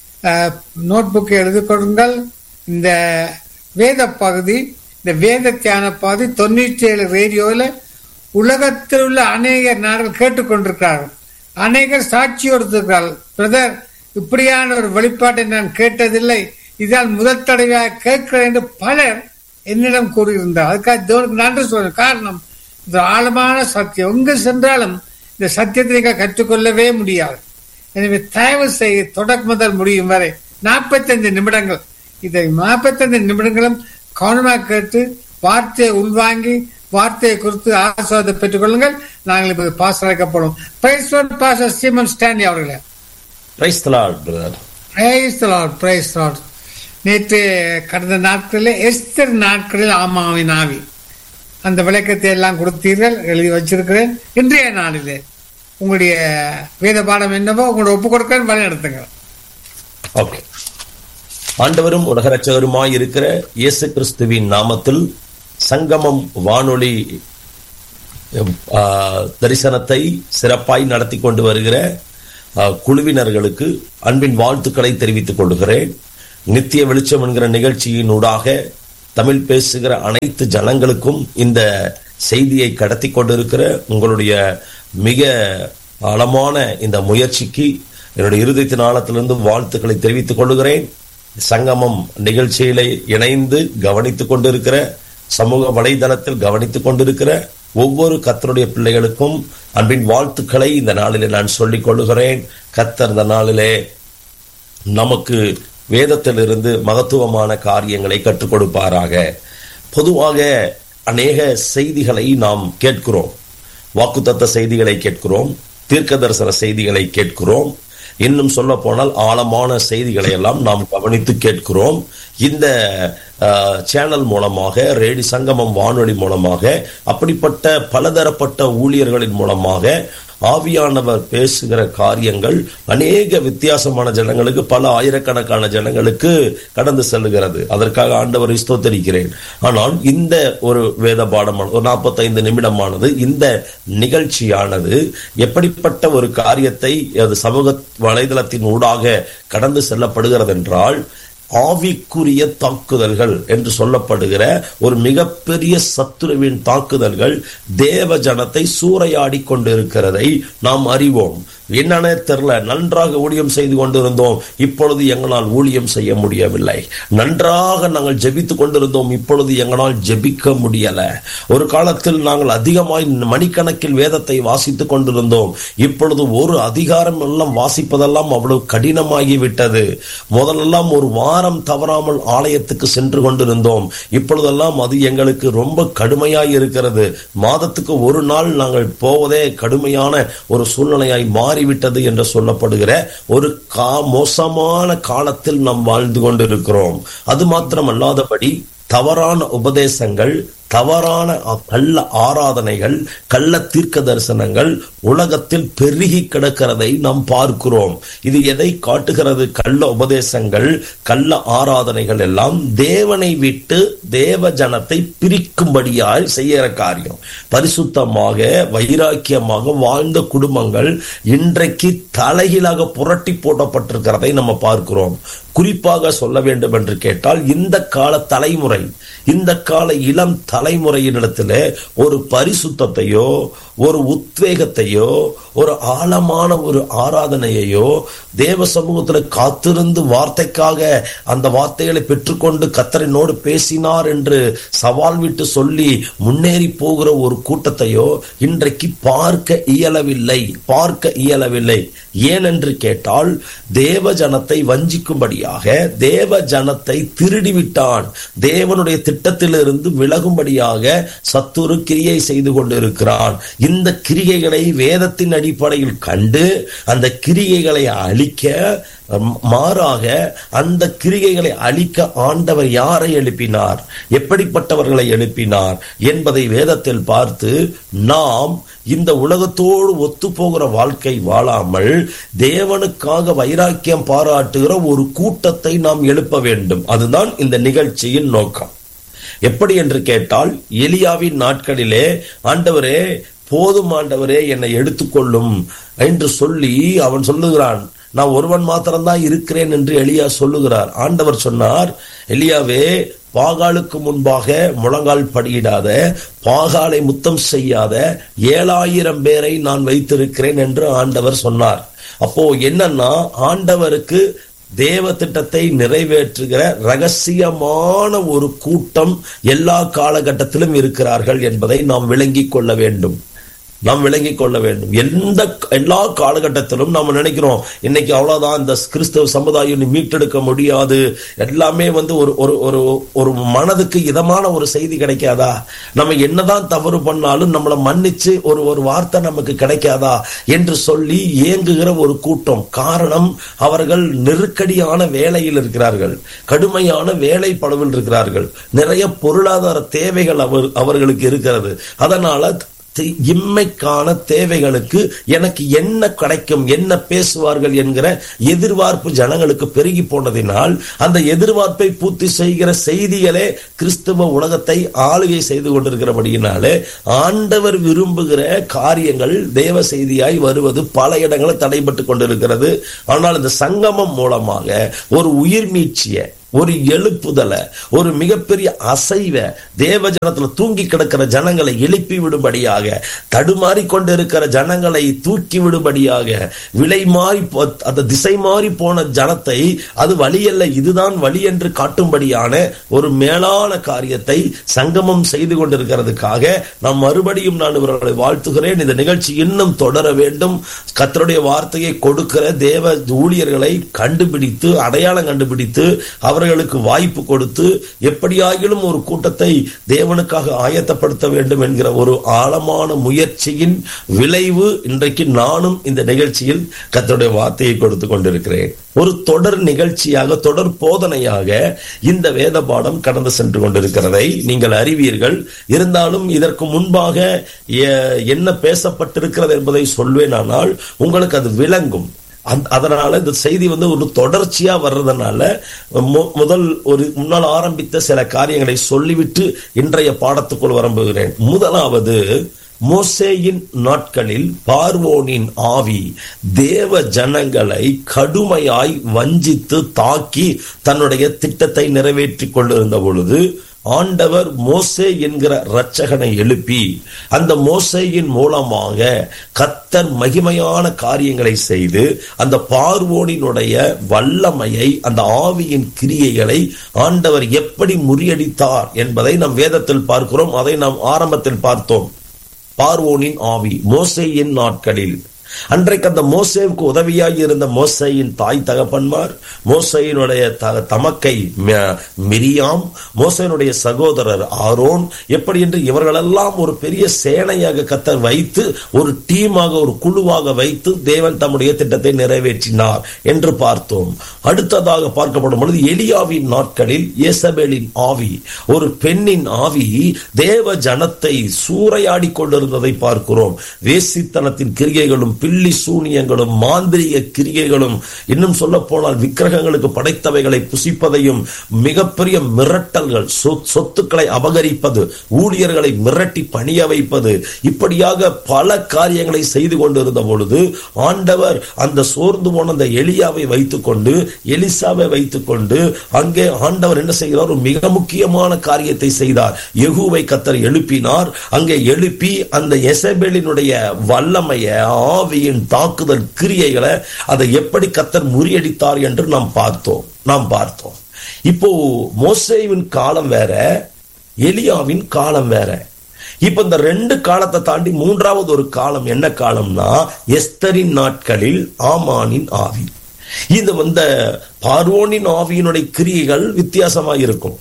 நோட் புக்கை எழுதி கொள்ளுங்கள் இந்த வேத பகுதி இந்த வேத தியான பகுதி தொண்ணூற்றி ஏழு ரேடியோவில் உலகத்தில் உள்ள அநேகர் நாடுகள் கேட்டுக்கொண்டிருக்கிறார்கள் அநேகர் சாட்சியோடு இருக்கிறார்கள் பிரதர் இப்படியான ஒரு வெளிப்பாட்டை நான் கேட்டதில்லை இதால் முதல் தடவையாக கேட்கிறேன் என்று பலர் என்னிடம் கூறியிருந்தார் அதுக்காக தேவனுக்கு நன்றி சொல்ற காரணம் இந்த ஆழமான சத்தியம் எங்கு சென்றாலும் இந்த சத்தியத்தை நீங்கள் கற்றுக்கொள்ளவே முடியாது எனவே தயவு செய்து தொடக்க முதல் முடியும் வரை நாற்பத்தைந்து நிமிடங்கள் இதை நாற்பத்தைந்து நிமிடங்களும் கவனமாக கேட்டு வார்த்தையை உள்வாங்கி வார்த்தையை குறித்து ஆசிர்வாதத்தை பெற்றுக் கொள்ளுங்கள் நாங்கள் இப்போது பாஸ் அழைக்கப்படும் பிரைஸ் பாஸ்டர் சீமன் ஸ்டாண்டி அவர்களே பிரைஸ் பிரதர் பிரைஸ் பிரைஸ் நேற்று கடந்த நாட்களில் எஸ்தர் நாட்களில் ஆமாவின் ஆவி அந்த விளக்கத்தை எல்லாம் கொடுத்தீர்கள் எழுதி வச்சிருக்கிறேன் இன்றைய நாளிலே உங்களுடைய வேத பாடம் என்னவோ உங்களோட ஒப்பு கொடுக்க வழி நடத்துங்க ஓகே ஆண்டவரும் உலக ரட்சகருமாய் இருக்கிற இயேசு கிறிஸ்துவின் நாமத்தில் சங்கமம் வானொலி ஆஹ், தரிசனத்தை சிறப்பாய் நடத்தி கொண்டு வருகிற ஆஹ், குழுவினர்களுக்கு அன்பின் வாழ்த்துக்களை தெரிவித்துக் கொள்கிறேன் நித்திய வெளிச்சம் என்கிற நிகழ்ச்சியின் ஊடாக தமிழ் பேசுகிற அனைத்து ஜனங்களுக்கும் இந்த செய்தியை கடத்தி கொண்டிருக்கிற உங்களுடைய மிக ஆழமான இந்த முயற்சிக்கு என்னுடைய இருதயத்தின் ஆழத்திலிருந்து வாழ்த்துக்களை தெரிவித்துக் கொள்கிறேன் சங்கமம் நிகழ்ச்சியிலே இணைந்து கவனித்துக் கொண்டிருக்கிற சமூக வலைதளத்தில் கவனித்துக் கொண்டிருக்கிற ஒவ்வொரு கத்தருடைய பிள்ளைகளுக்கும் அன்பின் வாழ்த்துக்களை இந்த நாளிலே நான் சொல்லிக் கொள்ளுகிறேன் கத்தர் இந்த நாளிலே நமக்கு வேதத்திலிருந்து மகத்துவமான காரியங்களை கற்றுக் கொடுப்பாராக பொதுவாக அநேக செய்திகளை நாம் கேட்கிறோம் வாக்குத்தத்த செய்திகளை கேட்கிறோம் தீர்க்க தரிசன செய்திகளை கேட்கிறோம் இன்னும் சொல்ல போனால் ஆழமான செய்திகளை எல்லாம் நாம் கவனித்து கேட்கிறோம் இந்த அஹ், சேனல் மூலமாக ரேடி சங்கமம் வானொலி மூலமாக அப்படிப்பட்ட பலதரப்பட்ட ஊழியர்களின் மூலமாக ஆவியானவர் பேசுகிற காரியங்கள் அநேக வித்தியாசமான ஜனங்களுக்கு பல ஆயிரக்கணக்கான ஜனங்களுக்கு கடந்து செல்லுகிறது அதற்காக ஆண்டவரை ஸ்தோத்தரிக்கிறேன் ஆனால் இந்த ஒரு வேத பாடமான ஒரு நாற்பத்தைந்து நிமிடமானது இந்த நிகழ்ச்சியானது எப்படிப்பட்ட ஒரு காரியத்தை அது சமூக வலைதளத்தின் ஊடாக கடந்து செல்லப்படுகிறது என்றால் ஆவிக்குரிய தாக்குதல்கள் என்று சொல்லப்படுகிற ஒரு மிகப்பெரிய சத்துருவின் தாக்குதல்கள் தேவ ஜனத்தை சூறையாடி கொண்டிருக்கிறதை நாம் அறிவோம் என்னன்னே தெரியல நன்றாக ஊழியம் செய்து கொண்டிருந்தோம் இப்பொழுது எங்களால் ஊழியம் செய்ய முடியவில்லை நன்றாக நாங்கள் ஜெபித்துக் கொண்டிருந்தோம் இப்பொழுது எங்களால் ஜெபிக்க முடியல ஒரு காலத்தில் நாங்கள் அதிகமாய் மணிக்கணக்கில் வேதத்தை வாசித்துக் கொண்டிருந்தோம் இப்பொழுது ஒரு அதிகாரம் எல்லாம் வாசிப்பதெல்லாம் அவ்வளவு கடினமாகி விட்டது முதலெல்லாம் ஒரு வாரம் தவறாமல் ஆலயத்துக்கு சென்று கொண்டிருந்தோம் இப்பொழுதெல்லாம் அது எங்களுக்கு ரொம்ப கடுமையாய் இருக்கிறது மாதத்துக்கு ஒரு நாள் நாங்கள் போவதே கடுமையான ஒரு சூழ்நிலையாய் மாறிவிட்டது என்று சொல்லப்படுகிற ஒரு கா மோசமான காலத்தில் நாம் வாழ்ந்து கொண்டிருக்கிறோம் அது மாத்திரமல்லாதபடி தவறான உபதேசங்கள் தவறான அ- கள்ள ஆராதனைகள் கள்ள தீர்க்க தரிசனங்கள் உலகத்தில் பெருகி கிடக்கிறதை நாம் பார்க்கிறோம் இது எதை காட்டுகிறது கள்ள உபதேசங்கள் கள்ள ஆராதனைகள் எல்லாம் தேவனை விட்டு தேவ ஜனத்தை பிரிக்கும்படியாய் செய்கிற காரியம் பரிசுத்தமாக வைராக்கியமாக வாழ்ந்த குடும்பங்கள் இன்றைக்கு தலைகீழாக புரட்டி போடப்பட்டிருக்கிறதை நம்ம பார்க்கிறோம் குறிப்பாக சொல்ல வேண்டும் என்று கேட்டால் இந்த கால தலைமுறை இந்த கால இளம் தலைமுறையினிடத்துல ஒரு பரிசுத்தத்தையோ ஒரு உத்வேகத்தையோ ஒரு ஆழமான ஒரு ஆராதனையையோ தேவ சமூகத்துல காத்திருந்து வார்த்தைக்காக அந்த வார்த்தைகளை பெற்றுக்கொண்டு கத்தரினோடு பேசினார் என்று சவால் விட்டு சொல்லி முன்னேறி போகிற ஒரு கூட்டத்தையோ இன்றைக்கு பார்க்க இயலவில்லை பார்க்க இயலவில்லை ஏனென்று கேட்டால் தேவ ஜனத்தை வஞ்சிக்கும்படியாக தேவ ஜனத்தை திருடிவிட்டான் தேவனுடைய திட்டத்திலிருந்து விலகும்படியாக சத்துரு கிரியை செய்து கொண்டிருக்கிறான் இந்த கிரிகைகளை வேதத்தின் அடிப்படையில் கண்டு அந்த கிரிகைகளை அழிக்க ம், மாறாக அந்த கிரிகைகளை அழிக்க ஆண்டவர் யாரை எழுப்பினார் எப்படிப்பட்டவர்களை எழுப்பினார் என்பதை வேதத்தில் பார்த்து நாம் இந்த உலகத்தோடு ஒத்து போகிற வாழ்க்கை வாழாமல் தேவனுக்காக வைராக்கியம் பாராட்டுகிற ஒரு கூட்டத்தை நாம் எழுப்ப வேண்டும் அதுதான் இந்த நிகழ்ச்சியின் நோக்கம் எப்படி என்று கேட்டால் எலியாவின் நாட்களிலே ஆண்டவரே போதும் ஆண்டவரே என்னை எடுத்துக்கொள்ளும் என்று சொல்லி அவன் சொல்லுகிறான் நான் ஒருவன் மாத்திரம்தான் இருக்கிறேன் என்று எலியா சொல்லுகிறார் ஆண்டவர் சொன்னார் எலியாவே பாகாலுக்கு முன்பாக முழங்கால் படியிடாத பாகாலை முத்தம் செய்யாத ஏழாயிரம் பேரை நான் வைத்திருக்கிறேன் என்று ஆண்டவர் சொன்னார் அப்போ என்னன்னா ஆண்டவருக்கு தேவ திட்டத்தை நிறைவேற்றுகிற ரகசியமான ஒரு கூட்டம் எல்லா காலகட்டத்திலும் இருக்கிறார்கள் என்பதை நாம் விளங்கிக் கொள்ள வேண்டும் நாம் விளங்கிக் கொள்ள வேண்டும் எந்த எல்லா காலகட்டத்திலும் நம்ம நினைக்கிறோம் இன்னைக்கு அவ்வளவுதான் இந்த கிறிஸ்தவ சமுதாயம் இனி மீட்டெடுக்க முடியாது எல்லாமே வந்து ஒரு ஒரு ஒரு ஒரு மனதுக்கு இதமான ஒரு செய்தி கிடைக்காதா நம்ம என்னதான் தவறு பண்ணாலும் நம்மளை மன்னிச்சு ஒரு ஒரு வார்த்தை நமக்கு கிடைக்காதா என்று சொல்லி ஏங்குகிற ஒரு கூட்டம் காரணம் அவர்கள் நெருக்கடியான வேலையில் இருக்கிறார்கள் கடுமையான வேலை பளவில் இருக்கிறார்கள் நிறைய பொருளாதார தேவைகள் அவர் அவர்களுக்கு இருக்கிறது அதனால தி- இம்மைக்கான தேவைகளுக்கு எனக்கு என்ன கிடைக்கும் என்ன பேசுவார்கள் என்கிற எதிர்பார்ப்பு ஜனங்களுக்கு பெருகி போனதினால் அந்த எதிர்பார்ப்பை பூர்த்தி செய்கிற செய்திகளே கிறிஸ்துவ உலகத்தை ஆளுகை செய்து கொண்டிருக்கிறபடியினாலே ஆண்டவர் விரும்புகிற காரியங்கள் தேவ செய்தியாய் வருவது பல இடங்களில் தடைபட்டு கொண்டிருக்கிறது ஆனால் இந்த சங்கமம் மூலமாக ஒரு உயிர் மீட்சிய ஒரு எழுப்புதல ஒரு மிகப்பெரிய அசைவ தேவ ஜனத்துல தூங்கி கிடக்கிற ஜனங்களை எழுப்பி விடும்படியாக தடுமாறி கொண்டிருக்கிற ஜனங்களை தூக்கி விடும்படியாக விலை மாறி போ- அந்த திசை மாறி போன ஜனத்தை அது வழியல்ல இதுதான் வழி என்று காட்டும்படியான ஒரு மேலான காரியத்தை சங்கமம் செய்து கொண்டிருக்கிறதுக்காக நான் மறுபடியும் நான் இவர்களை வாழ்த்துகிறேன் இந்த நிகழ்ச்சி இன்னும் தொடர வேண்டும் கர்த்தருடைய வார்த்தையை கொடுக்கிற தேவ ஊழியர்களை கண்டுபிடித்து அடையாளம் கண்டுபிடித்து அவர்களுக்கு வாய்ப்பு கொடுத்து எப்படியாகிலும் ஒரு கூட்டத்தை தேவனுக்காக ஆயத்தப்படுத்த வேண்டும் என்கிற ஒரு ஆழமான முயற்சியின் விளைவு இன்றைக்கு நானும் இந்த நிகழ்ச்சியில் கர்த்தருடைய வார்த்தையை கொடுத்து கொண்டிருக்கிறேன் ஒரு தொடர் நிகழ்ச்சியாக தொடர் போதனையாக இந்த வேத பாடம் கடந்து சென்று கொண்டிருக்கிறதை நீங்கள் அறிவீர்கள் இருந்தாலும் இதற்கு முன்பாக எ- என்ன பேசப்பட்டிருக்கிறது என்பதை சொல்வேனானால் உங்களுக்கு அது விளங்கும் அந்த- அதனால இந்த செய்தி வந்து ஒரு தொடர்ச்சியா வர்றதுனால மு- முதல் ஒரு முன்னால் ஆரம்பித்த சில காரியங்களை சொல்லிவிட்டு இன்றைய பாடத்துக்குள் வரம்புகிறேன் முதலாவது மோசேயின் நாட்களில் பார்வோனின் ஆவி தேவ ஜனங்களை கடுமையாய் வஞ்சித்து தாக்கி தன்னுடைய திட்டத்தை நிறைவேற்றிக் கொண்டிருந்த பொழுது ஆண்டவர் மோசே என்கிற இரட்சகனை எழுப்பி அந்த மோசேயின் மூலமாக கத்தர் மகிமையான காரியங்களை செய்து அந்த பார்வோனினுடைய வல்லமையை அந்த ஆவியின் கிரியைகளை ஆண்டவர் எப்படி முறியடித்தார் என்பதை நாம் வேதத்தில் பார்க்கிறோம் அதை நாம் ஆரம்பத்தில் பார்த்தோம் பார்வோனின் ஆவி மோசேயின் நாட்களில் அன்றைக்கு அந்த மோசேவுக்கு உதவியாய் இருந்த மோசையின் தாய் தகப்பன்மார் மோசையினுடைய த- தமக்கை ம- மிரியாம் மோசையினுடைய சகோதரர் ஆரோன் எப்படி என்று இவர்களெல்லாம் ஒரு பெரிய சேனையாக கத்தர் வைத்து ஒரு டீமாக ஒரு குழுவாக வைத்து தேவன் தம்முடைய திட்டத்தை நிறைவேற்றினார் என்று பார்த்தோம் அடுத்ததாக பார்க்கப்படும் பொழுது எலியாவின் நாட்களில் ஏசபேலின் ஆவி ஒரு பெண்ணின் ஆவி தேவ ஜனத்தை சூறையாடி கொண்டிருந்ததை பார்க்கிறோம் வேசித்தனத்தின் கிரியைகளும் பில்லி சூனியங்களும் மாந்திரிக கிரியைகளும் இன்னும் சொல்ல போனால் விக்கிரகங்களுக்கு படைத்தவைகளை புசிப்பதையும் மிகப்பெரிய மிரட்டல்கள் சொ- சொத்துக்களை அபகரிப்பது ஊழியர்களை மிரட்டி பணிய வைப்பது இப்படியாக பல காரியங்களை செய்து கொண்டிருந்த பொழுது ஆண்டவர் அந்த சோர்ந்து போன அந்த எலியாவை வைத்துக்கொண்டு எலிசாவை வைத்துக்கொண்டு அங்கே ஆண்டவர் என்ன செய்கிறார் ஒரு மிக முக்கியமான காரியத்தை செய்தார் யெகூவை கத்தர் எழுப்பினார் அங்கே எழுப்பி அந்த எசபேலினுடைய வல்லமைய ஆவியின் தாக்குதல் கிரியைகளை அதை எப்படி கத்தர் முறியடித்தார் என்று நாம் பார்த்தோம் நாம் பார்த்தோம் இப்போ மோசேவின் காலம் வேற எலியாவின் காலம் வேற இப்ப இந்த ரெண்டு காலத்தை தாண்டி மூன்றாவது ஒரு காலம் என்ன காலம்னா எஸ்தரின் நாட்களில் ஆமானின் ஆவி இந்த வந்த பார்வோனின் ஆவியினுடைய கிரியைகள் வித்தியாசமா இருக்கும்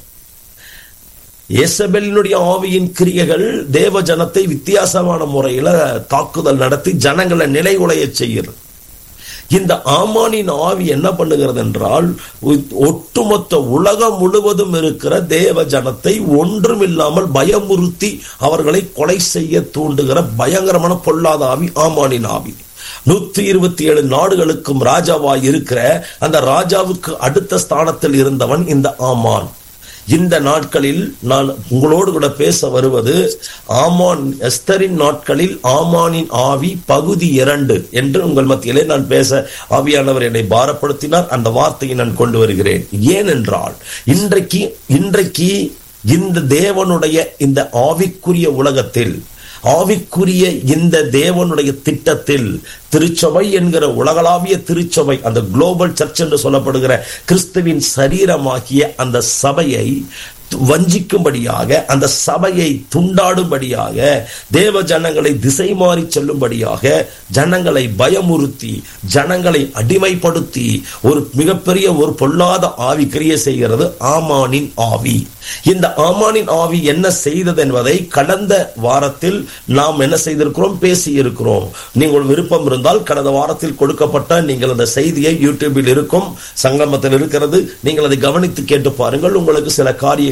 ஏசபெலினுடைய ஆவியின் கிரியைகள் தேவ ஜனத்தை வித்தியாசமான முறையில தாக்குதல் நடத்தி ஜனங்களை நிலைகுலைய செய்கிறது இந்த ஆமானின் ஆவி என்ன பண்ணுகிறது என்றால் ஒ- ஒட்டுமொத்த உலகம் முழுவதும் இருக்கிற தேவ ஜனத்தை ஒன்றுமில்லாமல் பயமுறுத்தி அவர்களை கொலை செய்ய தூண்டுகிற பயங்கரமான பொல்லாத ஆவி ஆமானின் ஆவி நூத்தி இருபத்தி ஏழு நாடுகளுக்கும் ராஜாவாய் இருக்கிற அந்த ராஜாவுக்கு அடுத்த ஸ்தானத்தில் இருந்தவன் இந்த ஆமான் இந்த நாட்களில் நான் உங்களோடு கூட பேச வருவது ஆமான் எஸ்தரின் நாட்களில் ஆமானின் ஆவி பகுதி இரண்டு என்று உங்கள் மத்தியிலே நான் பேச ஆவியானவர் என்னை பாரப்படுத்தினார் அந்த வார்த்தையை நான் கொண்டு வருகிறேன் ஏனென்றால் இன்றைக்கு இன்றைக்கு இந்த தேவனுடைய இந்த ஆவிக்குரிய உலகத்தில் ஆவிக்குரிய இந்த தேவனுடைய திட்டத்தில் திருச்சபை என்கிற உலகளாவிய திருச்சபை அந்த குளோபல் சர்ச் என்று சொல்லப்படுகிற கிறிஸ்துவின் சரீரமாகிய அந்த சபையை வஞ்சிக்கும்படியாக அந்த சபையை துண்டாடும்படியாக தேவ ஜனங்களை திசை மாறி செல்லும்படியாக ஜனங்களை பயமுறுத்தி ஜனங்களை அடிமைப்படுத்தி ஒரு மிகப்பெரிய ஒரு பொல்லாத ஆவி கிரிய செய்கிறது ஆமானின் ஆவி இந்த ஆமானின் ஆவி என்ன செய்தது என்பதை கடந்த வாரத்தில் நாம் என்ன செய்திருக்கிறோம் பேசி இருக்கிறோம் நீங்கள் விருப்பம் இருந்தால் கடந்த வாரத்தில் கொடுக்கப்பட்ட நீங்கள் அந்த செய்தியை யூடியூபில் இருக்கும் சங்கமத்தில் இருக்கிறது நீங்கள் அதை கவனித்து கேட்டு பாருங்கள் உங்களுக்கு சில காரியங்களை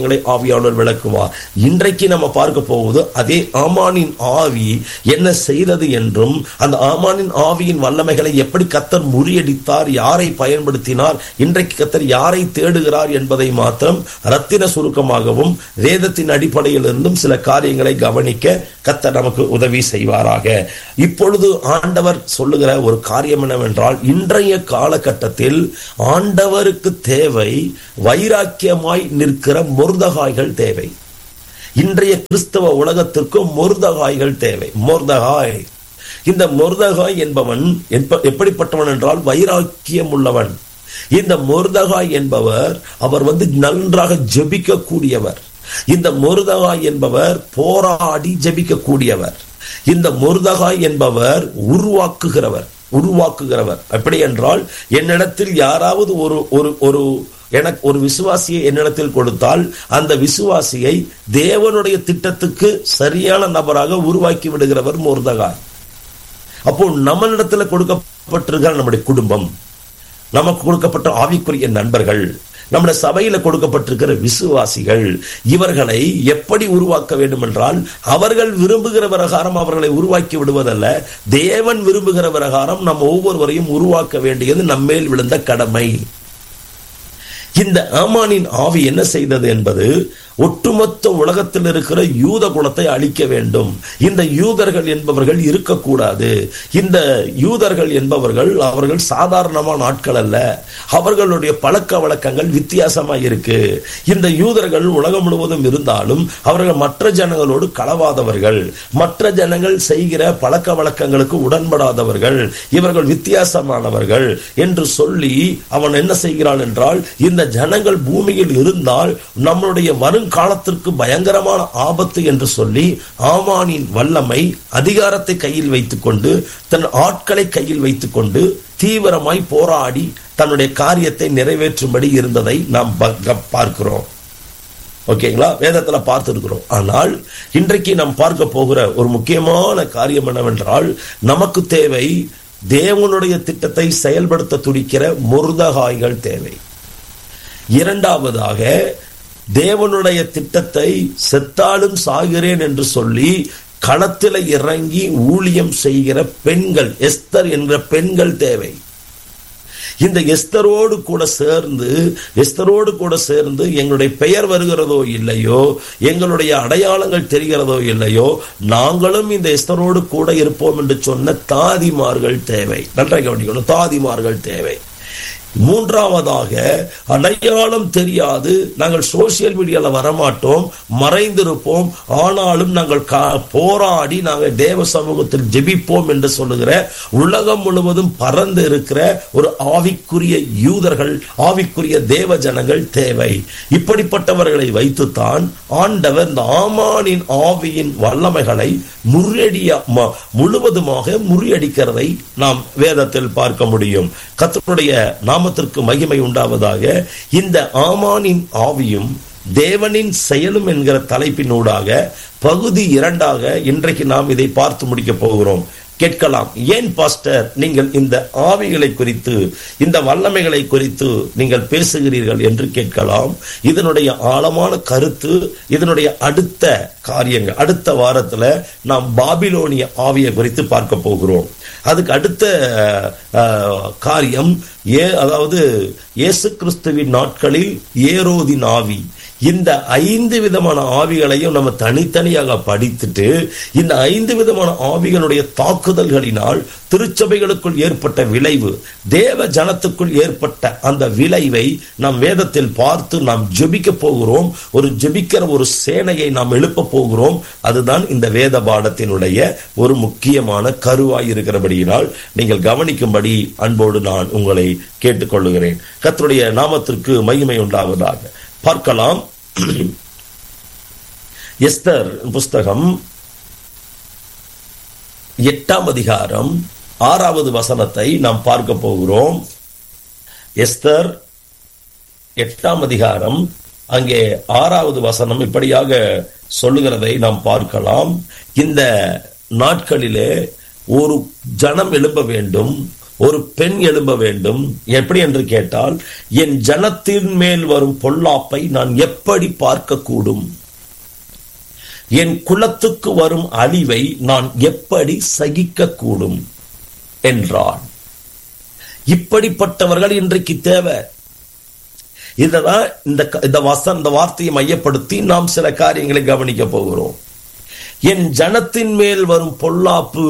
காரியங்களை ஆவியாளர் விளக்குவார் இன்றைக்கு நம்ம பார்க்க போவது அதே ஆமானின் ஆவி என்ன செய்தது என்றும் அந்த ஆமானின் ஆவியின் வல்லமைகளை எப்படி கத்தர் முறியடித்தார் யாரை பயன்படுத்தினார் இன்றைக்கு கத்தர் யாரை தேடுகிறார் என்பதை மாத்திரம் ரத்தின சுருக்கமாகவும் வேதத்தின் அடிப்படையில் இருந்தும் சில காரியங்களை கவனிக்க கத்தர் நமக்கு உதவி செய்வாராக இப்பொழுது ஆண்டவர் சொல்லுகிற ஒரு காரியம் என்னவென்றால் இன்றைய காலகட்டத்தில் ஆண்டவருக்கு தேவை வைராக்கியமாய் நிற்கிற முருதகாய்கள் தேவை இன்றைய கிறிஸ்தவ உலகத்திற்கு முருதகாய்கள் தேவை முருதகாய் இந்த முருதகாய் என்பவன் எப்ப- எப்படிப்பட்டவன் என்றால் வைராக்கியம் உள்ளவன் இந்த முருதகாய் என்பவர் அவர் வந்து நன்றாக ஜெபிக்க கூடியவர் இந்த முருதகாய் என்பவர் போராடி ஜெபிக்க கூடியவர் இந்த முருதகாய் என்பவர் உருவாக்குகிறவர் உருவாக்குகிறவர் எப்படி என்றால் என்னிடத்தில் யாராவது ஒரு ஒரு ஒரு எனக்கு ஒரு விசுவாசியை என்னிடத்தில் கொடுத்தால் அந்த விசுவாசியை தேவனுடைய திட்டத்துக்கு சரியான நபராக உருவாக்கி விடுகிறவர் முருதகாய் அப்போ நம்மளிடத்துல கொடுக்கப்பட்டிருக்கிற நம்முடைய குடும்பம் நமக்கு கொடுக்கப்பட்ட ஆவிக்குரிய நண்பர்கள் நம்முடைய சபையில கொடுக்கப்பட்டிருக்கிற விசுவாசிகள் இவர்களை எப்படி உருவாக்க வேண்டும் என்றால் அவர்கள் விரும்புகிற பிரகாரம் அவர்களை உருவாக்கி விடுவதல்ல தேவன் விரும்புகிற பிரகாரம் நம்ம ஒவ்வொருவரையும் உருவாக்க வேண்டியது நம்மேல் விழுந்த கடமை இந்த ஆமானின் ஆவி என்ன செய்தது என்பது ஒட்டுமொத்த உலகத்தில் இருக்கிற யூத குலத்தை அழிக்க வேண்டும் இந்த யூதர்கள் என்பவர்கள் இருக்கக்கூடாது இந்த யூதர்கள் என்பவர்கள் அவர்கள் சாதாரணமான ஆட்கள் அல்ல அவர்களுடைய பழக்க வழக்கங்கள் வித்தியாசமா இருக்கு இந்த யூதர்கள் உலகம் முழுவதும் இருந்தாலும் அவர்கள் மற்ற ஜனங்களோடு களவாதவர்கள் மற்ற ஜனங்கள் செய்கிற பழக்க வழக்கங்களுக்கு உடன்படாதவர்கள் இவர்கள் வித்தியாசமானவர்கள் என்று சொல்லி அவன் என்ன செய்கிறான் என்றால் இந்த ஜனங்கள் பூமியில் இருந்தால் நம்மளுடைய வருங்காலத்திற்கு பயங்கரமான ஆபத்து என்று சொல்லி ஆமானின் வல்லமை அதிகாரத்தை கையில் வைத்துக்கொண்டு தன் ஆட்களை கையில் வைத்துக்கொண்டு தீவிரமாய் போராடி தன்னுடைய காரியத்தை நிறைவேற்றும்படி இருந்ததை நாம் ப- பார்க்கிறோம் ஓகேங்களா வேதத்துல பார்த்திருக்கிறோம் ஆனால் இன்றைக்கு நாம் பார்க்க போகிற ஒரு முக்கியமான காரியம் என்னவென்றால் நமக்கு தேவை தேவனுடைய திட்டத்தை செயல்படுத்த துடிக்கிற முருதகாய்கள் தேவை இரண்டாவதாக தேவனுடைய திட்டத்தை செத்தாலும் சாகிறேன் என்று சொல்லி களத்தில் இறங்கி ஊழியம் செய்கிற பெண்கள் எஸ்தர் என்ற பெண்கள் தேவை இந்த எஸ்தரோடு கூட சேர்ந்து எஸ்தரோடு கூட சேர்ந்து எங்களுடைய பெயர் வருகிறதோ இல்லையோ எங்களுடைய அடையாளங்கள் தெரிகிறதோ இல்லையோ நாங்களும் இந்த எஸ்தரோடு கூட இருப்போம் என்று சொன்ன தாதிமார்கள் தேவை நன்றாக கவனிக்கணும் தாதிமார்கள் தேவை மூன்றாவதாக அடையாளம் தெரியாது நாங்கள் சோசியல் மீடியால வரமாட்டோம் மறைந்திருப்போம் ஆனாலும் நாங்கள் கா- போராடி நாங்கள் தேவ சமூகத்தில் ஜெபிப்போம் என்று சொல்லுகிற உலகம் முழுவதும் பறந்து இருக்கிற ஒரு ஆவிக்குரிய யூதர்கள் ஆவிக்குரிய தேவ ஜனங்கள் தேவை இப்படிப்பட்டவர்களை வைத்துத்தான் ஆண்டவர் இந்த ஆமானின் ஆவியின் வல்லமைகளை முறியடிய ம- முழுவதுமாக முறியடிக்கிறதை நாம் வேதத்தில் பார்க்க முடியும் கர்த்தருடைய நாமத்திற்கு மகிமை உண்டாவதாக இந்த ஆமானின் ஆவியும் தேவனின் செயலும் என்கிற தலைப்பினூடாக பகுதி இரண்டாக இன்றைக்கு நாம் இதை பார்த்து முடிக்க போகிறோம் கேட்கலாம் ஏன் பாஸ்டர் நீங்கள் இந்த ஆவிகளை குறித்து இந்த வல்லமைகளை குறித்து நீங்கள் பேசுகிறீர்கள் என்று கேட்கலாம் இதனுடைய ஆழமான கருத்து இதனுடைய அடுத்த காரியங்கள் அடுத்த வாரத்துல நாம் பாபிலோனிய ஆவியை குறித்து பார்க்க போகிறோம் அதுக்கு அடுத்த அஹ், காரியம் ஏ அதாவது இயேசு கிறிஸ்துவின் நாட்களில் ஏரோதின் ஆவி இந்த ஐந்து விதமான ஆவிகளையும் நம்ம தனித்தனியாக படித்துட்டு இந்த ஐந்து விதமான ஆவிகளுடைய தாக்குதல்களினால் திருச்சபைகளுக்குள் ஏற்பட்ட விளைவு தேவ ஜனத்துக்குள் ஏற்பட்ட அந்த விளைவை நாம் வேதத்தில் பார்த்து நாம் ஜெபிக்க போகிறோம் ஒரு ஜெபிக்கிற ஒரு சேனையை நாம் எழுப்ப போகிறோம் அதுதான் இந்த வேத பாடத்தினுடைய ஒரு முக்கியமான கருவாய் இருக்கிறபடியினால் நீங்கள் கவனிக்கும்படி அன்போடு நான் உங்களை கேட்டுக்கொள்ளுகிறேன் கர்த்தருடைய நாமத்திற்கு மகிமை உண்டாவதாக பார்க்கலாம் எஸ்தர் புஸ்தகம் எட்டாம் அதிகாரம் ஆறாவது வசனத்தை நாம் பார்க்க போகிறோம் எஸ்தர் எட்டாம் அதிகாரம் அங்கே ஆறாவது வசனம் இப்படியாக சொல்லுகிறதை நாம் பார்க்கலாம் இந்த நாட்களிலே ஒரு ஜனம் எழும்ப வேண்டும் ஒரு பெண் எழும்ப வேண்டும் எப்படி என்று கேட்டால் என் ஜனத்தின் மேல் வரும் பொல்லாப்பை நான் எப்படி பார்க்கக்கூடும் என் குலத்துக்கு வரும் அழிவை நான் எப்படி சகிக்கக்கூடும் என்றான் இப்படிப்பட்டவர்கள் இன்றைக்கு தேவை இததான் இந்த இந்த வசன் இந்த வார்த்தையை மையப்படுத்தி நாம் சில காரியங்களை கவனிக்க போகிறோம் என் ஜனத்தின் மேல் வரும் பொல்லாப்பு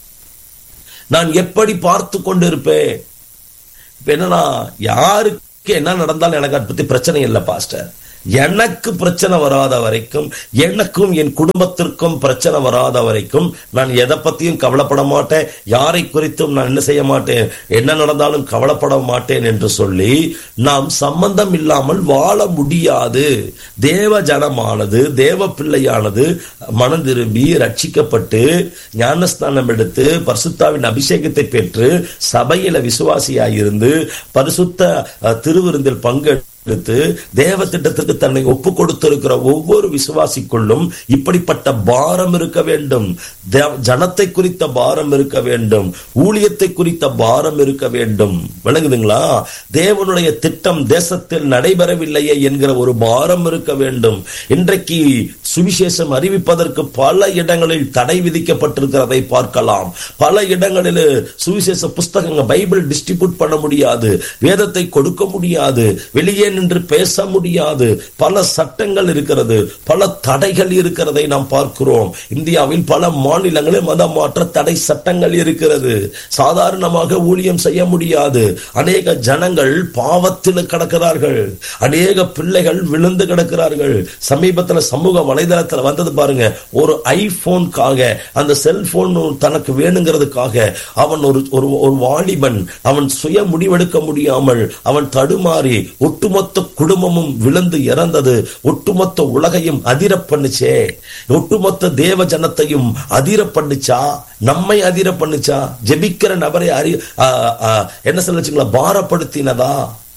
நான் எப்படி பார்த்து கொண்டிருப்பேன் என்னன்னா யாருக்கு என்ன நடந்தாலும் எனக்கு அதை பத்தி பிரச்சனை இல்லை பாஸ்டர் எனக்கு பிரச்சனை வராத வரைக்கும் எனக்கும் என் குடும்பத்திற்கும் பிரச்சனை வராத வரைக்கும் நான் எதை பத்தியும் கவலைப்பட மாட்டேன் யாரை குறித்தும் நான் என்ன செய்ய மாட்டேன் என்ன நடந்தாலும் கவலைப்பட மாட்டேன் என்று சொல்லி நாம் சம்பந்தம் இல்லாமல் வாழ முடியாது தேவ ஜனமானது தேவ பிள்ளையானது மனம் திரும்பி ரட்சிக்கப்பட்டு ஞானஸ்தானம் எடுத்து பரிசுத்தாவின் அபிஷேகத்தை பெற்று சபையில விசுவாசியாயிருந்து பரிசுத்த திருவிருந்தில் பங்கு எடுத்து தேவ திட்டத்திற்கு தன்னை ஒப்பு கொடுத்திருக்கிற ஒவ்வொரு விசுவாசிக்குள்ளும் இப்படிப்பட்ட பாரம் இருக்க வேண்டும் ஜனத்தை குறித்த பாரம் இருக்க வேண்டும் ஊழியத்தை குறித்த பாரம் இருக்க வேண்டும் விளங்குதுங்களா தேவனுடைய திட்டம் தேசத்தில் நடைபெறவில்லையே என்கிற ஒரு பாரம் இருக்க வேண்டும் இன்றைக்கு சுவிசேஷம் அறிவிப்பதற்கு பல இடங்களில் தடை விதிக்கப்பட்டிருக்கிறதை பார்க்கலாம் பல இடங்களில் சுவிசேஷ புஸ்தகங்கள் பைபிள் டிஸ்ட்ரிபியூட் பண்ண முடியாது வேதத்தை கொடுக்க முடியாது வெளியே நின்று பேச முடியாது பல சட்டங்கள் இருக்கிறது பல தடைகள் இருக்கிறதை நாம் பார்க்கிறோம் இந்தியாவில் பல மாநிலங்களில் மத மாற்ற தடை சட்டங்கள் இருக்கிறது சாதாரணமாக ஊழியம் செய்ய முடியாது அநேக ஜனங்கள் பாவத்தில் கிடக்கிறார்கள் அநேக பிள்ளைகள் விழுந்து கிடக்கிறார்கள் சமீபத்தில் சமூக வலைதளத்தில் வந்தது பாருங்க ஒரு ஐபோனுக்காக அந்த செல்போன் தனக்கு வேணுங்கிறதுக்காக அவன் ஒரு ஒரு வாலிபன் அவன் சுய முடிவெடுக்க முடியாமல் அவன் தடுமாறி ஒட்டுமொத்த குடும்பமும் விழுந்து இறந்தது ஒட்டுமொத்த உலகையும் அதிர பண்ணுச்சே ஒட்டுமொத்த தேவ ஜனத்தையும் அதிர பண்ணுச்சா நம்மை அதிர பண்ணுச்சா ஜெபிக்கிற நபரை அறி என்ன சொல்ல பாரப்படுத்தினதா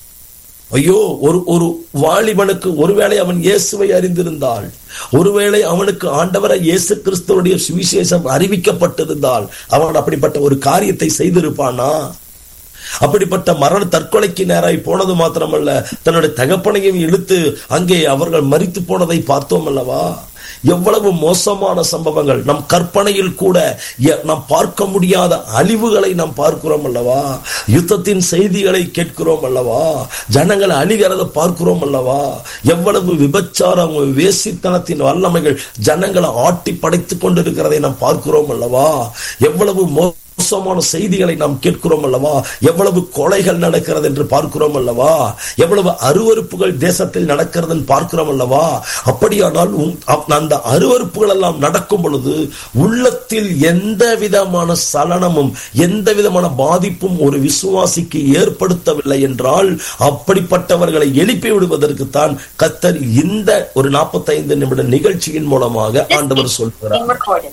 ஐயோ ஒரு ஒரு வாலிபனுக்கு ஒருவேளை அவன் இயேசுவை அறிந்திருந்தால் ஒருவேளை அவனுக்கு ஆண்டவரை இயேசு கிறிஸ்துவனுடைய சுவிசேஷம் அறிவிக்கப்பட்டிருந்தால் அவன் அப்படிப்பட்ட ஒரு காரியத்தை செய்திருப்பானா அப்படிப்பட்ட மரண தற்கொலைக்கு நேராய் போனது மாத்திரமல்ல தன்னுடைய தகப்பனையும் இழுத்து அங்கே அவர்கள் மறித்து போனதை பார்த்தோம் அல்லவா எவ்வளவு மோசமான சம்பவங்கள் நம் கற்பனையில் கூட நாம் பார்க்க முடியாத அழிவுகளை நாம் பார்க்கிறோம் அல்லவா யுத்தத்தின் செய்திகளை கேட்கிறோம் அல்லவா ஜனங்கள் அழிகிறத பார்க்கிறோம் அல்லவா எவ்வளவு விபச்சாரம் வேசித்தனத்தின் வல்லமைகள் ஜனங்களை ஆட்டி படைத்துக் கொண்டிருக்கிறதை நாம் பார்க்கிறோம் அல்லவா எவ்வளவு மோசமான செய்திகளை நாம் கேட்கிறோம் அல்லவா எவ்வளவு கொலைகள் நடக்கிறது என்று பார்க்கிறோம் அல்லவா எவ்வளவு அருவறுப்புகள் தேசத்தில் நடக்கிறது பார்க்கிறோம் அல்லவா அப்படியானால் அந்த அருவறுப்புகள் எல்லாம் நடக்கும் பொழுது உள்ளத்தில் எந்த விதமான சலனமும் எந்த விதமான பாதிப்பும் ஒரு விசுவாசிக்கு ஏற்படுத்தவில்லை என்றால் அப்படிப்பட்டவர்களை எழுப்பி விடுவதற்கு கத்தர் இந்த ஒரு நாற்பத்தைந்து நிமிட நிகழ்ச்சியின் மூலமாக ஆண்டவர் சொல்கிறார்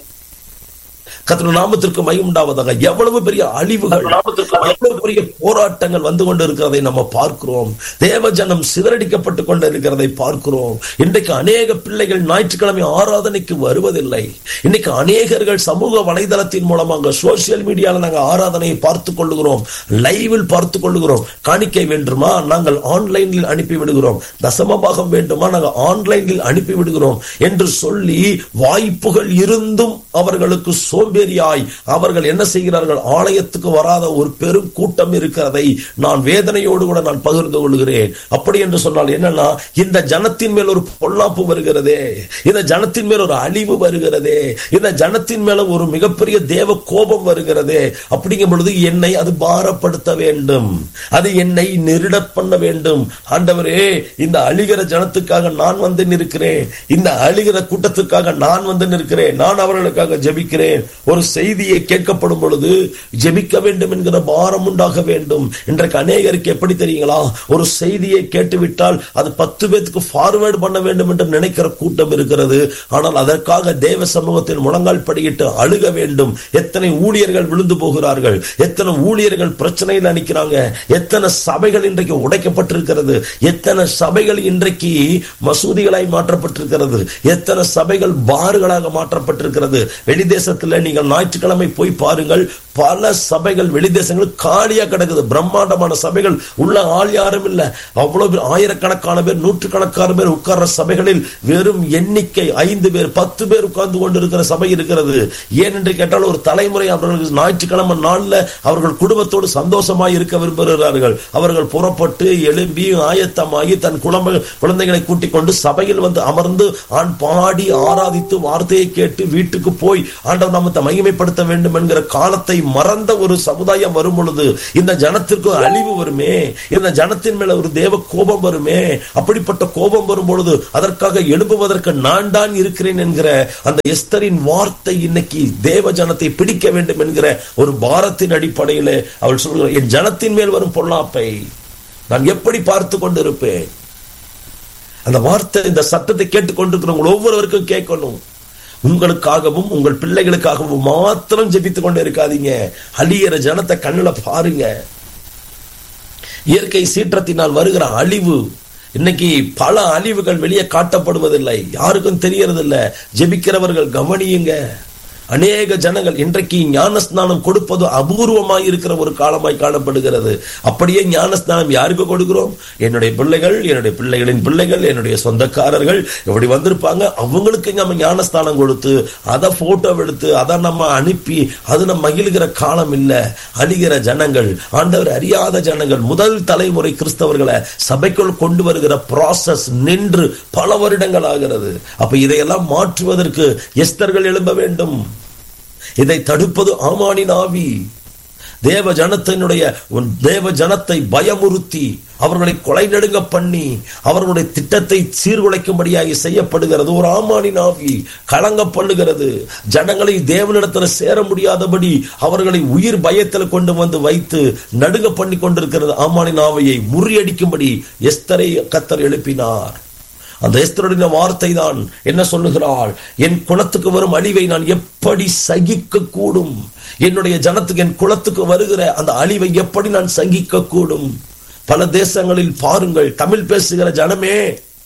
கத்திர நாமத்திற்கு மையம் உண்டாவதாக எவ்வளவு பெரிய அழிவுகள் எவ்வளவு பெரிய போராட்டங்கள் வந்து கொண்டு இருக்கிறதை நம்ம பார்க்கிறோம் தேவ ஜனம் சிதறடிக்கப்பட்டு கொண்டு இருக்கிறதை பார்க்கிறோம் இன்றைக்கு அநேக பிள்ளைகள் ஞாயிற்றுக்கிழமை ஆராதனைக்கு வருவதில்லை இன்னைக்கு அநேகர்கள் சமூக வலைதளத்தின் மூலமாக சோசியல் மீடியால நாங்கள் ஆராதனையை பார்த்து கொள்ளுகிறோம் லைவில் பார்த்து கொள்ளுகிறோம் காணிக்கை வேண்டுமா நாங்கள் ஆன்லைனில் அனுப்பி விடுகிறோம் தசமபாகம் வேண்டுமா நாங்கள் ஆன்லைனில் அனுப்பி விடுகிறோம் என்று சொல்லி வாய்ப்புகள் இருந்தும் அவர்களுக்கு சோம்பேறியாய் அவர்கள் என்ன செய்கிறார்கள் ஆலயத்துக்கு வராத ஒரு பெரும் கூட்டம் இருக்கிறதை நான் வேதனையோடு கூட நான் பகிர்ந்து கொள்கிறேன் அப்படி என்று சொன்னால் என்னன்னா இந்த ஜனத்தின் மேல் ஒரு பொல்லாப்பு வருகிறதே இந்த ஜனத்தின் மேல் ஒரு அழிவு வருகிறதே இந்த ஜனத்தின் மேல ஒரு மிகப்பெரிய தேவ கோபம் வருகிறதே அப்படிங்கும் பொழுது என்னை அது பாரப்படுத்த வேண்டும் அது என்னை நெருட பண்ண வேண்டும் ஆண்டவரே இந்த அழிகிற ஜனத்துக்காக நான் வந்து நிற்கிறேன் இந்த அழிகிற கூட்டத்துக்காக நான் வந்து நிற்கிறேன் நான் அவர்களுக்காக ஜெபிக்கிறேன் ஒரு செய்தியை கேட்கப்படும் பொழுது ஜெபிக்க வேண்டும் என்கிற பாரம் உண்டாக வேண்டும் இன்றைக்கு அநேகருக்கு எப்படி தெரியுங்களா ஒரு செய்தியை கேட்டுவிட்டால் அது பத்து பேத்துக்கு ஃபார்வேர்டு பண்ண வேண்டும் என்று நினைக்கிற கூட்டம் இருக்கிறது ஆனால் அதற்காக தேவ சமூகத்தில் முழங்கால் படியிட்டு அழுக வேண்டும் எத்தனை ஊழியர்கள் விழுந்து போகிறார்கள் எத்தனை ஊழியர்கள் பிரச்சனையில் அணிக்கிறாங்க எத்தனை சபைகள் இன்றைக்கு உடைக்கப்பட்டிருக்கிறது எத்தனை சபைகள் இன்றைக்கு மசூதிகளாய் மாற்றப்பட்டிருக்கிறது எத்தனை சபைகள் பார்களாக மாற்றப்பட்டிருக்கிறது வெளிதேசத்தில் நீங்கள் ஞாயிற்றுக்கிழமை போய் பாருங்கள் பல சபைகள் வெளி தேசங்கள் காலியா கிடக்குது பிரம்மாண்டமான சபைகள் உள்ள ஆள் யாரும் இல்ல அவ்வளவு பேர் ஆயிரக்கணக்கான பேர் நூற்றுக்கணக்கான பேர் உட்கார்ற சபைகளில் வெறும் எண்ணிக்கை ஐந்து பேர் பத்து பேர் உட்கார்ந்து கொண்டு இருக்கிற சபை இருக்கிறது ஏன் என்று கேட்டால் ஒரு தலைமுறை அவர்களுக்கு ஞாயிற்றுக்கிழமை நாள்ல அவர்கள் குடும்பத்தோடு சந்தோஷமாய் இருக்க விரும்புகிறார்கள் அவர்கள் புறப்பட்டு எழும்பி ஆயத்தமாகி தன் குழந்தை குழந்தைகளை கூட்டிக் கொண்டு சபையில் வந்து அமர்ந்து ஆண் பாடி ஆராதித்து வார்த்தையை கேட்டு வீட்டுக்கு போய் ஆண்டவர் நாமத்தை மகிமைப்படுத்த வேண்டும் என்கிற காலத்தை மறந்த ஒரு சமுதாயம் வரும் பொழுது இந்த ஜனத்திற்கு ஒரு அழிவு வருமே இந்த ஜனத்தின் மேல ஒரு தேவ கோபம் வருமே அப்படிப்பட்ட கோபம் வரும் பொழுது அதற்காக எழுப்புவதற்கு நான் தான் இருக்கிறேன் என்கிற அந்த எஸ்தரின் வார்த்தை இன்னைக்கு தேவ ஜனத்தை பிடிக்க வேண்டும் என்கிற ஒரு பாரத்தின் அடிப்படையில் அவள் சொல்கிறார் என் ஜனத்தின் மேல் வரும் பொல்லாப்பை நான் எப்படி பார்த்து கொண்டிருப்பேன் அந்த வார்த்தை இந்த சத்தத்தை கேட்டுக்கொண்டிருக்கிறவங்க ஒவ்வொருவருக்கும் கேட்கணும் உங்களுக்காகவும் உங்கள் பிள்ளைகளுக்காகவும் மாத்திரம் ஜெபித்துக் கொண்டே இருக்காதீங்க அழியிற ஜனத்தை கண்ணுல பாருங்க இயற்கை சீற்றத்தினால் வருகிற அழிவு இன்னைக்கு பல அழிவுகள் வெளியே காட்டப்படுவதில்லை யாருக்கும் தெரியறதில்ல ஜெபிக்கிறவர்கள் கவனியுங்க அநேக ஜனங்கள் இன்றைக்கு ஞானஸ்நானம் கொடுப்பது அபூர்வமாய் இருக்கிற ஒரு காலமாய் காணப்படுகிறது அப்படியே ஞானஸ்நானம் யாருக்கு கொடுக்கிறோம் என்னுடைய பிள்ளைகள் என்னுடைய பிள்ளைகளின் பிள்ளைகள் என்னுடைய சொந்தக்காரர்கள் இப்படி வந்திருப்பாங்க அவங்களுக்கு நம்ம ஞானஸ்தானம் கொடுத்து அதை போட்டோ எடுத்து அதை நம்ம அனுப்பி அது நம்ம மகிழ்கிற காலம் இல்ல அழிகிற ஜனங்கள் ஆண்டவர் அறியாத ஜனங்கள் முதல் தலைமுறை கிறிஸ்தவர்களை சபைக்குள் கொண்டு வருகிற ப்ராசஸ் நின்று பல வருடங்கள் ஆகிறது அப்ப இதையெல்லாம் மாற்றுவதற்கு எஸ்தர்கள் எழும்ப வேண்டும் இதை தடுப்பது ஆமானின் ஆவி தேவ ஜனத்தினுடைய உன் தேவ ஜனத்தை பயமுறுத்தி அவர்களை கொலை நடுங்க பண்ணி அவர்களுடைய திட்டத்தை சீர்குலைக்கும்படியாக செய்யப்படுகிறது ஒரு ஆமானின் ஆவி களங்க பண்ணுகிறது ஜனங்களை தேவனிடத்துல சேர முடியாதபடி அவர்களை உயிர் பயத்தில் கொண்டு வந்து வைத்து நடுங்க பண்ணி கொண்டிருக்கிறது ஆமானின் ஆவியை முறியடிக்கும்படி எஸ்தரை கத்தர் எழுப்பினார் அந்த எஸ்தருடைய வார்த்தை தான் என்ன சொல்லுகிறாள் என் குலத்துக்கு வரும் அழிவை நான் எப்படி சகிக்க கூடும் என்னுடைய ஜனத்துக்கு என் குலத்துக்கு வருகிற அந்த அழிவை எப்படி நான் சகிக்க கூடும் பல தேசங்களில் பாருங்கள் தமிழ் பேசுகிற ஜனமே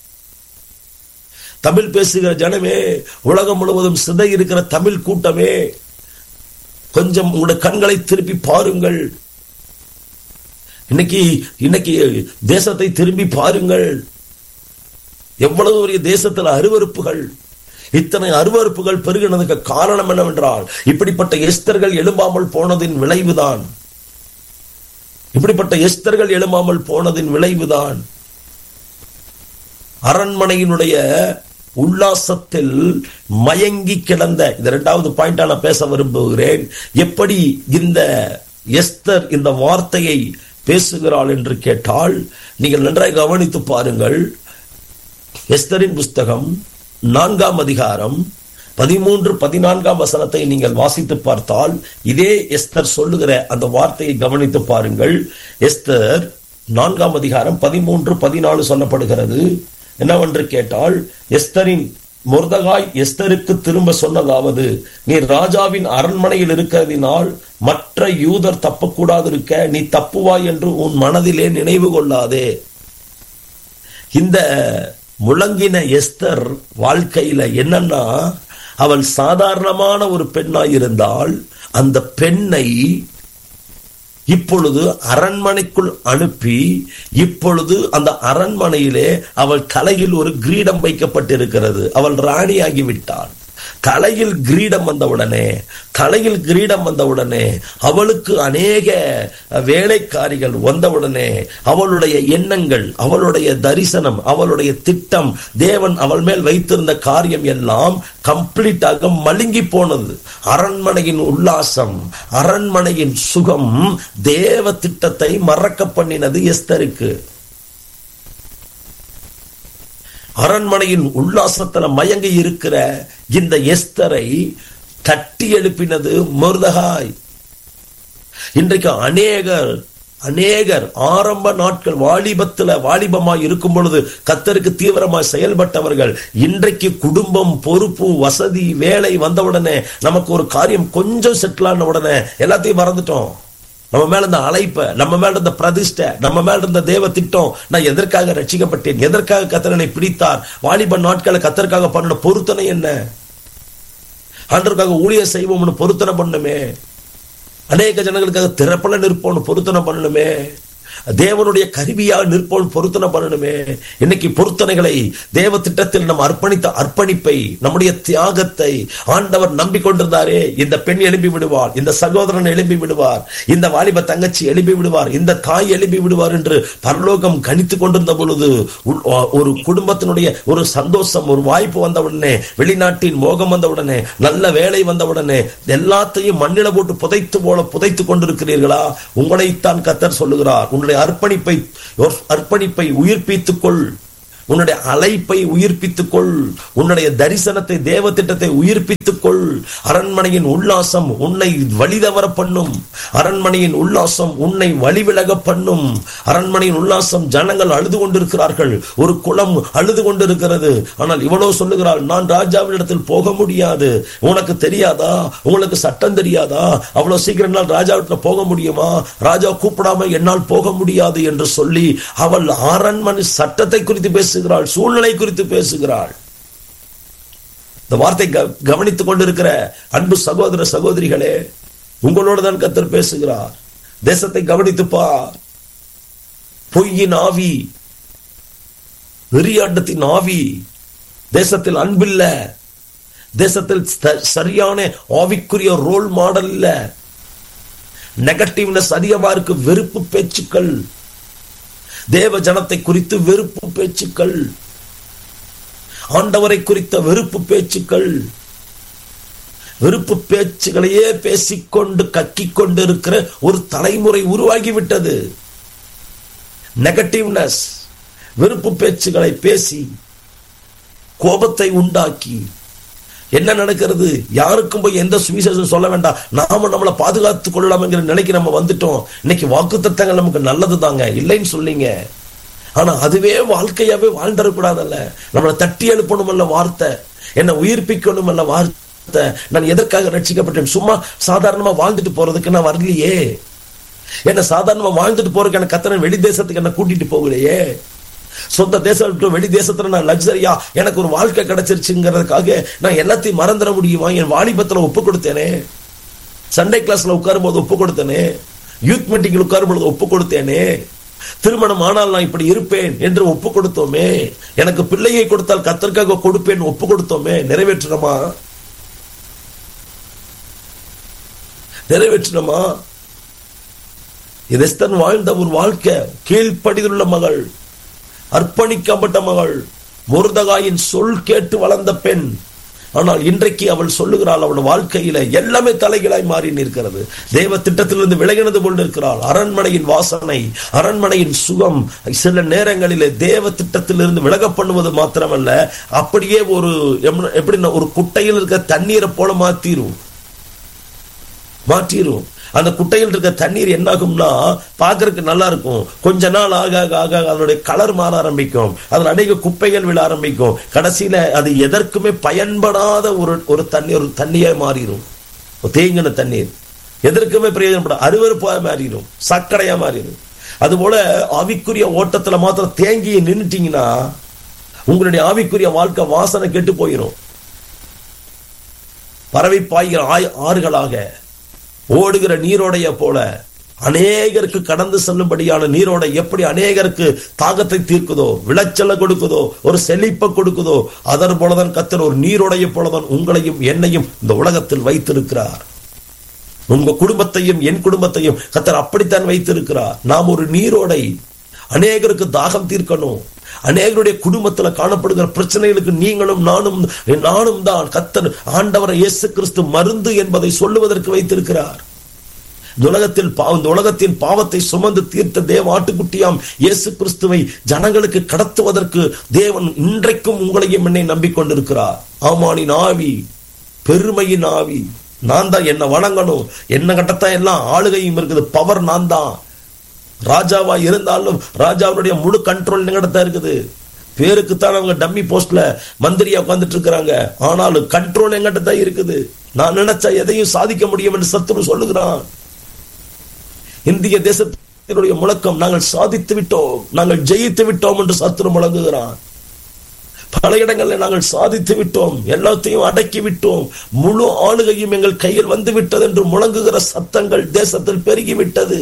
தமிழ் பேசுகிற ஜனமே உலகம் முழுவதும் சிதை இருக்கிற தமிழ் கூட்டமே கொஞ்சம் உங்களுடைய கண்களை திருப்பி பாருங்கள் இன்னைக்கு இன்னைக்கு தேசத்தை திரும்பி பாருங்கள் எவ்வளவு பெரிய தேசத்தில் அருவறுப்புகள் இத்தனை அருவறுப்புகள் பெருகினதுக்கு காரணம் என்னவென்றால் இப்படிப்பட்ட எஸ்தர்கள் எழும்பாமல் போனதின் விளைவுதான் இப்படிப்பட்ட எஸ்தர்கள் எழும்பாமல் போனதின் விளைவுதான் அரண்மனையினுடைய உல்லாசத்தில் மயங்கி கிடந்த இந்த இரண்டாவது பாயிண்டா நான் பேச விரும்புகிறேன் எப்படி இந்த எஸ்தர் இந்த வார்த்தையை பேசுகிறாள் என்று கேட்டால் நீங்கள் நன்றாக கவனித்து பாருங்கள் எஸ்தரின் புஸ்தகம் நான்காம் அதிகாரம் பதிமூன்று பதினான்காம் வசனத்தை நீங்கள் வாசித்து பார்த்தால் இதே எஸ்தர் சொல்லுகிற அந்த வார்த்தையை கவனித்து பாருங்கள் எஸ்தர் நான்காம் அதிகாரம் பதிமூன்று பதினாலு சொல்லப்படுகிறது என்னவென்று கேட்டால் எஸ்தரின் முர்தகாய் எஸ்தருக்கு திரும்ப சொன்னதாவது நீ ராஜாவின் அரண்மனையில் இருக்கிறதினால் மற்ற யூதர் தப்பக்கூடாது இருக்க நீ தப்புவாய் என்று உன் மனதிலே நினைவு கொள்ளாதே இந்த முழங்கின எஸ்தர் வாழ்க்கையில என்னன்னா அவள் சாதாரணமான ஒரு பெண்ணாய் இருந்தால் அந்த பெண்ணை இப்பொழுது அரண்மனைக்குள் அனுப்பி இப்பொழுது அந்த அரண்மனையிலே அவள் தலையில் ஒரு கிரீடம் வைக்கப்பட்டிருக்கிறது அவள் ராணியாகி விட்டாள் தலையில் கிரீடம் வந்தவுடனே தலையில் கிரீடம் வந்தவுடனே அவளுக்கு அநேக வேலைக்காரிகள் வந்தவுடனே அவளுடைய எண்ணங்கள் அவளுடைய தரிசனம் அவளுடைய திட்டம் தேவன் அவள் மேல் வைத்திருந்த காரியம் எல்லாம் கம்ப்ளீட்டாக மழுங்கி போனது அரண்மனையின் உல்லாசம் அரண்மனையின் சுகம் தேவ திட்டத்தை மறக்க பண்ணினது எஸ்தருக்கு அரண்மனையின் உல்லாசத்துல மயங்கி இருக்கிற இந்த எஸ்தரை தட்டி எழுப்பினது மருதகாய் இன்றைக்கு அநேகர் அநேகர் ஆரம்ப நாட்கள் வாலிபத்துல வாலிபமாய் இருக்கும் பொழுது கத்தருக்கு தீவிரமாய் செயல்பட்டவர்கள் இன்றைக்கு குடும்பம் பொறுப்பு வசதி வேலை வந்தவுடனே நமக்கு ஒரு காரியம் கொஞ்சம் செட்டில் ஆன உடனே எல்லாத்தையும் மறந்துட்டோம் நம்ம மேல இருந்த அழைப்ப நம்ம மேல இருந்த பிரதிஷ்ட நம்ம மேல இருந்த தேவ திட்டம் நான் எதற்காக ரட்சிக்கப்பட்டேன் எதற்காக கத்தரனை பிடித்தார் வாலிப நாட்களை கத்தருக்காக பண்ண பொருத்தனை என்ன ஆண்டருக்காக ஊழியர் செய்வோம்னு பொருத்தனை பண்ணுமே அநேக ஜனங்களுக்காக திறப்பல நிற்போன்னு பொருத்தனை பண்ணணுமே தேவனுடைய கருவியா நிற்போல் பொருத்தனை பண்ணணுமே இன்னைக்கு பொருத்தனைகளை தேவ திட்டத்தில் நம்ம அர்ப்பணித்த அர்ப்பணிப்பை நம்முடைய தியாகத்தை ஆண்டவர் நம்பிக்கொண்டிருந்தாரே இந்த பெண் எழுப்பி விடுவார் இந்த சகோதரன் எழுப்பி விடுவார் இந்த வாலிப தங்கச்சி எழுப்பி விடுவார் இந்த தாய் எழுப்பி விடுவார் என்று பரலோகம் கணித்து கொண்டிருந்த பொழுது உள்- ஒரு குடும்பத்தினுடைய ஒரு சந்தோஷம் ஒரு வாய்ப்பு வந்தவுடனே வெளிநாட்டின் மோகம் வந்தவுடனே நல்ல வேலை வந்தவுடனே எல்லாத்தையும் மண்ணில போட்டு புதைத்து போல புதைத்து கொண்டிருக்கிறீர்களா உங்களைத்தான் கத்தர் சொல்லுகிறார் உன்னுடைய அர்ப்பணிப்பை அர்ப்பணிப்பை உயிர்ப்பித்துக் கொள் உன்னுடைய அழைப்பை உயிர்ப்பித்துக் கொள் உன்னுடைய தரிசனத்தை தேவ திட்டத்தை உயிர்ப்பித்துக் கொள் அரண்மனையின் உல்லாசம் உன்னை வழிதவர பண்ணும் அரண்மனையின் உல்லாசம் உன்னை வழிவிலக பண்ணும் அரண்மனையின் உல்லாசம் ஜனங்கள் அழுது கொண்டிருக்கிறார்கள் ஒரு குளம் அழுது கொண்டிருக்கிறது ஆனால் இவ்வளவு சொல்லுகிறாள் நான் ராஜாவினிடத்தில் போக முடியாது உனக்கு தெரியாதா உங்களுக்கு சட்டம் தெரியாதா அவ்வளவு சீக்கிரம் என்னால் ராஜாவிடத்தில் போக முடியுமா ராஜா கூப்பிடாம என்னால் போக முடியாது என்று சொல்லி அவள் அரண்மனை சட்டத்தை குறித்து பேசுகிறாள் சூழ்நிலை குறித்து பேசுகிறாள் இந்த வார்த்தை க- கவனித்துக் கொண்டிருக்கிற அன்பு சகோதர சகோதரிகளே உங்களோடு தான் கத்தர் பேசுகிறார் தேசத்தை கவனித்து பார் பொய்யின் ஆவி வெறியாட்டத்தின் ஆவி தேசத்தில் அன்பில்ல தேசத்தில் ச- சரியான ஆவிக்குரிய ரோல் மாடல் இல்ல நெகட்டிவ்னஸ் அதிகமா இருக்கு வெறுப்பு பேச்சுக்கள் தேவ ஜனத்தை குறித்து வெறுப்பு பேச்சுக்கள் ஆண்டவரை குறித்த வெறுப்பு பேச்சுக்கள் வெறுப்பு பேச்சுகளையே பேசிக்கொண்டு கக்கிக் கொண்டு இருக்கிற ஒரு தலைமுறை உருவாகிவிட்டது நெகட்டிவ்னஸ் வெறுப்பு பேச்சுகளை பேசி கோபத்தை உண்டாக்கி என்ன நடக்கிறது யாருக்கும் போய் எந்த சுவிசேஷம் சொல்ல வேண்டாம் நாம நம்மளை பாதுகாத்துக் கொள்ளலாம்ங்கிற நிலைக்கு நம்ம வந்துட்டோம் இன்னைக்கு வாக்கு நமக்கு நல்லது தாங்க இல்லைன்னு சொல்லிங்க ஆனா அதுவே வாழ்க்கையாவே வாழ்ந்துடக்கூடாதல்ல நம்மளை தட்டி எழுப்பணுமல்ல வார்த்தை என்னை உயிர்ப்பிக்கணுமல்ல வார்த்தை நான் எதற்காக ரட்சிக்கப்பட்டேன் சும்மா சாதாரணமா வாழ்ந்துட்டு போறதுக்கு நான் வரலையே என்ன சாதாரணமா வாழ்ந்துட்டு போறதுக்கு எனக்கு கத்தனை வெளி தேசத்துக்கு என்ன கூட்டிட்டு போகலையே சொந்த தேசம் விட்டு வெளி தேசத்துல நான் லக்ஸரியா எனக்கு ஒரு வாழ்க்கை கிடைச்சிருச்சுங்கிறதுக்காக நான் எல்லாத்தையும் மறந்துட முடியுமா என் வாலிபத்துல ஒப்பு கொடுத்தேனே சண்டே கிளாஸ்ல உட்காரும் போது ஒப்பு கொடுத்தேனே யூத் மீட்டிங்கில் உட்காரும் பொழுது ஒப்பு கொடுத்தேனே திருமணம் ஆனால் நான் இப்படி இருப்பேன் என்று ஒப்பு கொடுத்தோமே எனக்கு பிள்ளையை கொடுத்தால் கத்தற்காக கொடுப்பேன் ஒப்பு கொடுத்தோமே நிறைவேற்றணுமா நிறைவேற்றணுமா இதஸ்தன் வாழ்ந்த ஒரு வாழ்க்கை கீழ்ப்படிதுள்ள மகள் அர்ப்பணிக்கப்பட்ட மகள் முருதகாயின் சொல் கேட்டு வளர்ந்த பெண் ஆனால் இன்றைக்கு அவள் சொல்லுகிறாள் அவள் வாழ்க்கையில எல்லாமே தலைகளாய் மாறி நிற்கிறது தேவ திட்டத்திலிருந்து விலகினது போல் இருக்கிறாள் அரண்மனையின் வாசனை அரண்மனையின் சுகம் சில நேரங்களிலே தேவ திட்டத்திலிருந்து விலக பண்ணுவது மாத்திரமல்ல அப்படியே ஒரு எம்- எப்படின்னா ஒரு குட்டையில் இருக்க தண்ணீரை போல மாத்திரும் மாற்றிரும் அந்த குட்டையில் இருக்க தண்ணீர் என்னாகும்னா பார்க்கறதுக்கு நல்லா இருக்கும் கொஞ்ச நாள் ஆக ஆக ஆக ஆக அதனுடைய கலர் மாற ஆரம்பிக்கும் அதில் அநேக குப்பைகள் விழ ஆரம்பிக்கும் கடைசியில அது எதற்குமே பயன்படாத ஒரு ஒரு தண்ணி ஒரு தண்ணியா மாறிடும் ஒரு தேங்கின தண்ணீர் எதற்குமே பிரயோஜனப்பட அருவருப்பா மாறிடும் சக்கரையா மாறிடும் அதுபோல ஆவிக்குரிய ஓட்டத்துல மாத்திரம் தேங்கி நின்னுட்டீங்கன்னா உங்களுடைய ஆவிக்குரிய வாழ்க்கை வாசனை கெட்டு போயிடும் பறவை பாய்கிற ஆய்- ஆறுகளாக ஓடுகிற நீரோடைய போல அநேகருக்கு கடந்து செல்லும்படியான நீரோடை எப்படி அநேகருக்கு தாகத்தை தீர்க்குதோ விளைச்சலை கொடுக்குதோ ஒரு செழிப்பை கொடுக்குதோ அதன் போலதான் கத்தர் ஒரு நீரோடைய போலதான் உங்களையும் என்னையும் இந்த உலகத்தில் வைத்திருக்கிறார் உங்க குடும்பத்தையும் என் குடும்பத்தையும் கத்தர் அப்படித்தான் வைத்திருக்கிறார் நாம் ஒரு நீரோடை அநேகருக்கு தாகம் தீர்க்கணும் அநேகருடைய குடும்பத்துல காணப்படுகிற பிரச்சனைகளுக்கு நீங்களும் நானும் நானும் தான் கத்தர் ஆண்டவர் இயேசு கிறிஸ்து மருந்து என்பதை சொல்லுவதற்கு வைத்திருக்கிறார் இந்த உலகத்தில் பா- இந்த உலகத்தின் பாவத்தை சுமந்து தீர்த்த தேவ ஆட்டுக்குட்டியாம் இயேசு கிறிஸ்துவை ஜனங்களுக்கு கடத்துவதற்கு தேவன் இன்றைக்கும் உங்களையும் என்னை நம்பிக்கொண்டிருக்கிறார் ஆமானின் ஆவி பெருமையின் ஆவி நான் தான் என்ன வணங்கணும் என்ன கட்டத்தான் எல்லாம் ஆளுகையும் இருக்குது பவர் நான் தான் ராஜாவா இருந்தாலும் ராஜாவுடைய முழு கண்ட்ரோல் எங்கிட்ட இருக்குது பேருக்குத்தான் அவங்க டம்மி போஸ்ட்ல மந்திரியா உட்கார்ந்துட்டு இருக்கிறாங்க ஆனாலும் கண்ட்ரோல் எங்கிட்ட தான் இருக்குது நான் நினைச்சா எதையும் சாதிக்க முடியும் என்று சத்துரு சொல்லுகிறான் இந்திய தேசத்தினுடைய முழக்கம் நாங்கள் சாதித்து விட்டோம் நாங்கள் ஜெயித்து விட்டோம் என்று சத்துரு முழங்குகிறான் பல இடங்களில் நாங்கள் சாதித்து விட்டோம் எல்லாத்தையும் அடக்கி விட்டோம் முழு ஆளுகையும் எங்கள் கையில் வந்து விட்டது என்று முழங்குகிற சத்தங்கள் தேசத்தில் பெருகிவிட்டது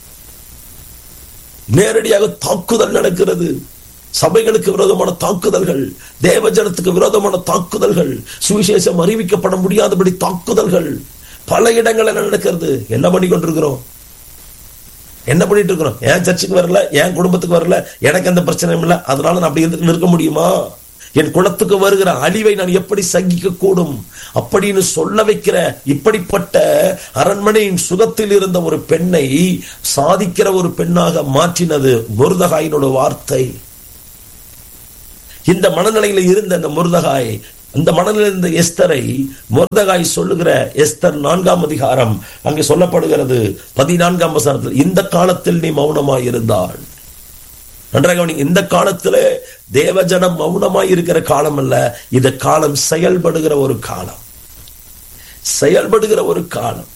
நேரடியாக தாக்குதல் நடக்கிறது சபைகளுக்கு விரோதமான தாக்குதல்கள் தேவஜனத்துக்கு விரோதமான தாக்குதல்கள் சுவிசேஷம் அறிவிக்கப்பட முடியாதபடி தாக்குதல்கள் பல இடங்களில் நடக்கிறது என்ன பண்ணி கொண்டிருக்கிறோம் என்ன பண்ணிட்டு இருக்கிறோம் என் சர்ச்சுக்கு வரல என் குடும்பத்துக்கு வரல எனக்கு எந்த பிரச்சனையும் இல்லை அதனால நான் அப்படி இருந்து நிற்க முடியுமா என் குலத்துக்கு வருகிற அழிவை நான் எப்படி சகிக்க கூடும் அப்படின்னு சொல்ல வைக்கிற இப்படிப்பட்ட அரண்மனையின் சுகத்தில் இருந்த ஒரு பெண்ணை சாதிக்கிற ஒரு பெண்ணாக மாற்றினது முருதகாயினோட வார்த்தை இந்த மனநிலையில இருந்த அந்த முருதகாய் அந்த மனநிலையில் இருந்த எஸ்தரை முருதகாய் சொல்லுகிற எஸ்தர் நான்காம் அதிகாரம் அங்கே சொல்லப்படுகிறது பதினான்காம் வசனத்தில் இந்த காலத்தில் நீ மௌனமாய் இருந்தாள் நன்றாக கவனிங்க. இந்த காலத்துல தேவஜனம் மௌனமாய் இருக்கிற காலம் அல்ல இது காலம் செயல்படுகிற ஒரு காலம் செயல்படுகிற ஒரு காலம்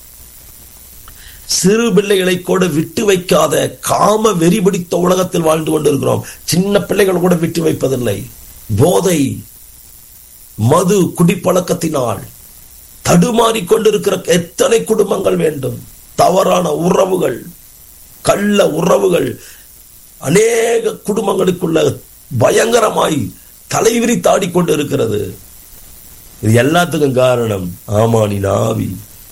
சிறு பிள்ளைகளை கூட விட்டு வைக்காத காம வெறி பிடித்த உலகத்தில் வாழ்ந்து கொண்டிருக்கிறோம் சின்ன பிள்ளைகள் கூட விட்டு வைப்பதில்லை போதை மது குடிப்பழக்கத்தினால் தடுமாறிக் கொண்டிருக்கிற எத்தனை குடும்பங்கள் வேண்டும் தவறான உறவுகள் கள்ள உறவுகள் அநேக குடும்பங்களுக்குள்ள பயங்கரமாய் தலைவிரித்தாடி கொண்டு இருக்கிறது இது எல்லாத்துக்கும் காரணம் ஆமானின் ஆவி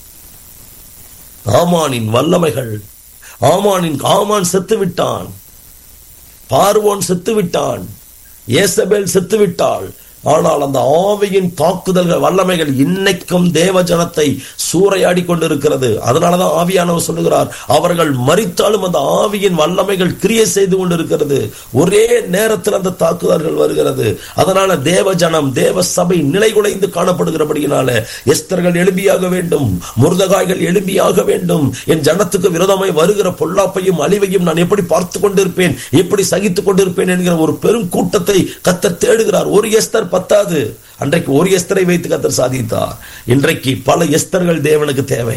ஆமானின் வல்லமைகள் ஆமானின் ஆமான் செத்து விட்டான் பார்வோன் செத்து விட்டான் ஏசபேல் செத்து விட்டாள் ஆனால் அந்த ஆவியின் தாக்குதல்கள் வல்லமைகள் இன்னைக்கும் தேவ ஜனத்தை சூறையாடி கொண்டிருக்கிறது அதனாலதான் ஆவியானவர் சொல்லுகிறார் அவர்கள் மறித்தாலும் அந்த ஆவியின் வல்லமைகள் கிரியை செய்து கொண்டிருக்கிறது ஒரே நேரத்தில் அந்த தாக்குதல்கள் வருகிறது அதனால தேவ ஜனம் தேவ சபை நிலைகுலைந்து காணப்படுகிறபடியினால எஸ்தர்கள் எழும்பியாக வேண்டும் முருதகாய்கள் எழும்பியாக வேண்டும் என் ஜனத்துக்கு விரோதமாய் வருகிற பொல்லாப்பையும் அழிவையும் நான் எப்படி பார்த்து கொண்டிருப்பேன் எப்படி சகித்துக் கொண்டிருப்பேன் என்கிற ஒரு பெரும் கூட்டத்தை கத்தர் தேடுகிறார் ஒரு எஸ்தர் பத்தாது அன்றைக்கு ஒரு எஸ்தரை வைத்து கத்தர் சாதித்தார் இன்றைக்கு பல எஸ்தர்கள் தேவனுக்கு தேவை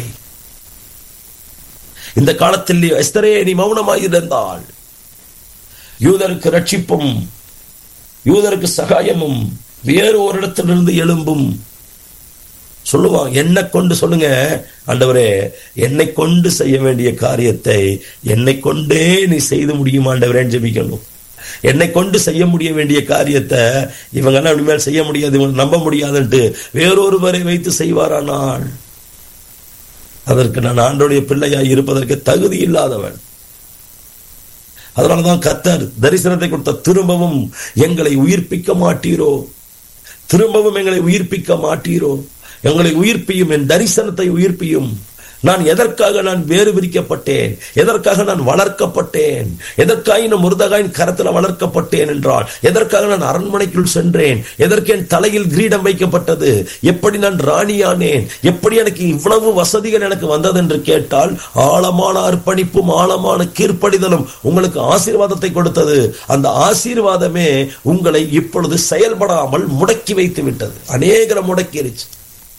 இந்த காலத்தில் நீ எஸ்தரே நீ மௌனமாய் இருந்தால் யூதருக்கு ரட்சிப்பும் யூதருக்கு சகாயமும் வேறு ஒரு இடத்திலிருந்து எழும்பும் சொல்லுவான் என்னை கொண்டு சொல்லுங்க ஆண்டவரே என்னை கொண்டு செய்ய வேண்டிய காரியத்தை என்னை கொண்டே நீ செய்து முடியுமா ஆண்டவரேன்னு ஜெபிக்கணும் என்னை கொண்டு செய்ய முடிய வேண்டிய காரியத்தை இவங்க எல்லாம் இனிமேல் செய்ய முடியாது இவங்க நம்ப முடியாதுன்ட்டு வேறொருவரை வைத்து செய்வாரானால் அதற்கு நான் ஆண்டோடைய பிள்ளையாய் இருப்பதற்கு தகுதி இல்லாதவன் அதனாலதான் கத்தர் தரிசனத்தை கொடுத்த திரும்பவும் எங்களை உயிர்ப்பிக்க மாட்டீரோ திரும்பவும் எங்களை உயிர்ப்பிக்க மாட்டீரோ எங்களை உயிர்ப்பியும் என் தரிசனத்தை உயிர்ப்பியும் நான் எதற்காக நான் வேறு விரிக்கப்பட்டேன் எதற்காக நான் வளர்க்கப்பட்டேன் எதற்காக நான் முருதகாயின் கரத்தில் வளர்க்கப்பட்டேன் என்றால் எதற்காக நான் அரண்மனைக்குள் சென்றேன் எதற்கு என் தலையில் கிரீடம் வைக்கப்பட்டது எப்படி நான் ராணியானேன் எப்படி எனக்கு இவ்வளவு வசதிகள் எனக்கு வந்தது என்று கேட்டால் ஆழமான அர்ப்பணிப்பும் ஆழமான கீழ்ப்படிதலும் உங்களுக்கு ஆசீர்வாதத்தை கொடுத்தது அந்த ஆசீர்வாதமே உங்களை இப்பொழுது செயல்படாமல் முடக்கி வைத்து விட்டது அநேகரை முடக்கிருச்சு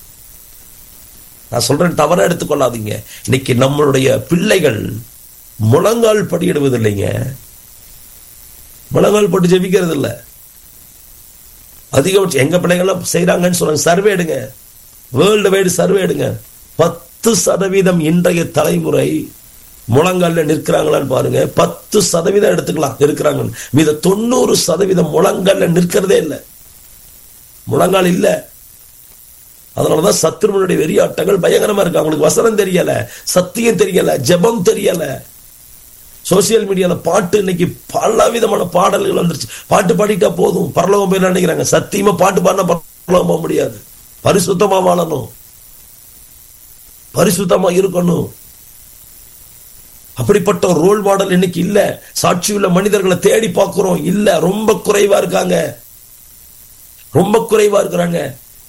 நான் சொல்றேன் தவற எடுத்துக்கொள்ளாதீங்க இன்னைக்கு நம்மளுடைய பிள்ளைகள் முழங்கால் படியிடுவதில்லைங்க முழங்கால் போட்டு ஜெபிக்கிறது இல்ல அதிகபட்சம் எங்க பிள்ளைங்களாம் செய்யறாங்கன்னு சொல்றாங்க சர்வே எடுங்க வேர்ல்டு வைடு சர்வே எடுங்க பத்து சதவீதம் இன்றைய தலைமுறை முழங்கால்ல நிற்கிறாங்களான்னு பாருங்க பத்து சதவீதம் எடுத்துக்கலாம் இருக்கிறாங்க மீத தொண்ணூறு சதவீதம் முழங்கால்ல நிற்கிறதே இல்லை முழங்கால் இல்லை அதனாலதான் சத்துருவனுடைய வெறியாட்டங்கள் பயங்கரமா இருக்கு அவங்களுக்கு வசனம் தெரியல சத்தியம் தெரியல ஜெபம் தெரியல சோசியல் மீடியால பாட்டு இன்னைக்கு பல விதமான பாடல்கள் வந்துருச்சு பாட்டு பாடிட்டா போதும் பரலோகம் போய் நினைக்கிறாங்க சத்தியமா பாட்டு பாடினா பரலோகம் போக முடியாது பரிசுத்தமா வாழணும் பரிசுத்தமா இருக்கணும் அப்படிப்பட்ட ஒரு ரோல் மாடல் இன்னைக்கு இல்ல சாட்சியுள்ள மனிதர்களை தேடி பார்க்கிறோம் இல்ல ரொம்ப குறைவா இருக்காங்க ரொம்ப குறைவா இருக்கிறாங்க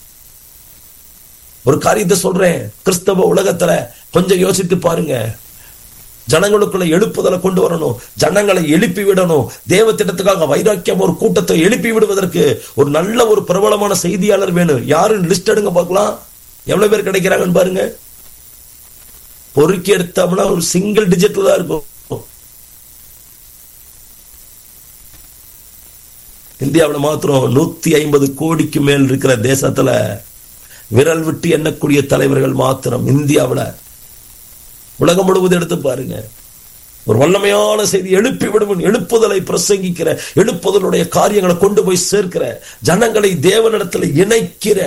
ஒரு காரியத்தை சொல்றேன் கிறிஸ்தவ உலகத்துல கொஞ்சம் யோசித்து பாருங்க ஜனங்களுக்குள்ள எழுப்புதலை கொண்டு வரணும் ஜனங்களை எழுப்பி விடணும் தேவ திட்டத்துக்காக வைராக்கியம் ஒரு கூட்டத்தை எழுப்பி விடுவதற்கு ஒரு நல்ல ஒரு பிரபலமான செய்தியாளர் வேணும் யாருன்னு லிஸ்ட் எடுங்க பார்க்கலாம் எவ்வளவு பேர் கிடைக்கிறாங்கன்னு பாருங்க பொறுக்கி எடுத்தோம்னா ஒரு சிங்கிள் டிஜிட்ல தான் இருக்கும் இந்தியாவில் மாத்திரம் நூத்தி ஐம்பது கோடிக்கு மேல் இருக்கிற தேசத்துல விரல் விட்டு எண்ணக்கூடிய தலைவர்கள் மாத்திரம் இந்தியாவில் உலகம் முழுவதும் எடுத்து பாருங்க ஒரு வல்லமையான செய்தி எழுப்பி விடுவன் எழுப்புதலை பிரசங்கிக்கிற எழுப்புதலுடைய காரியங்களை கொண்டு போய் சேர்க்கிற ஜனங்களை தேவனிடத்தில் இணைக்கிற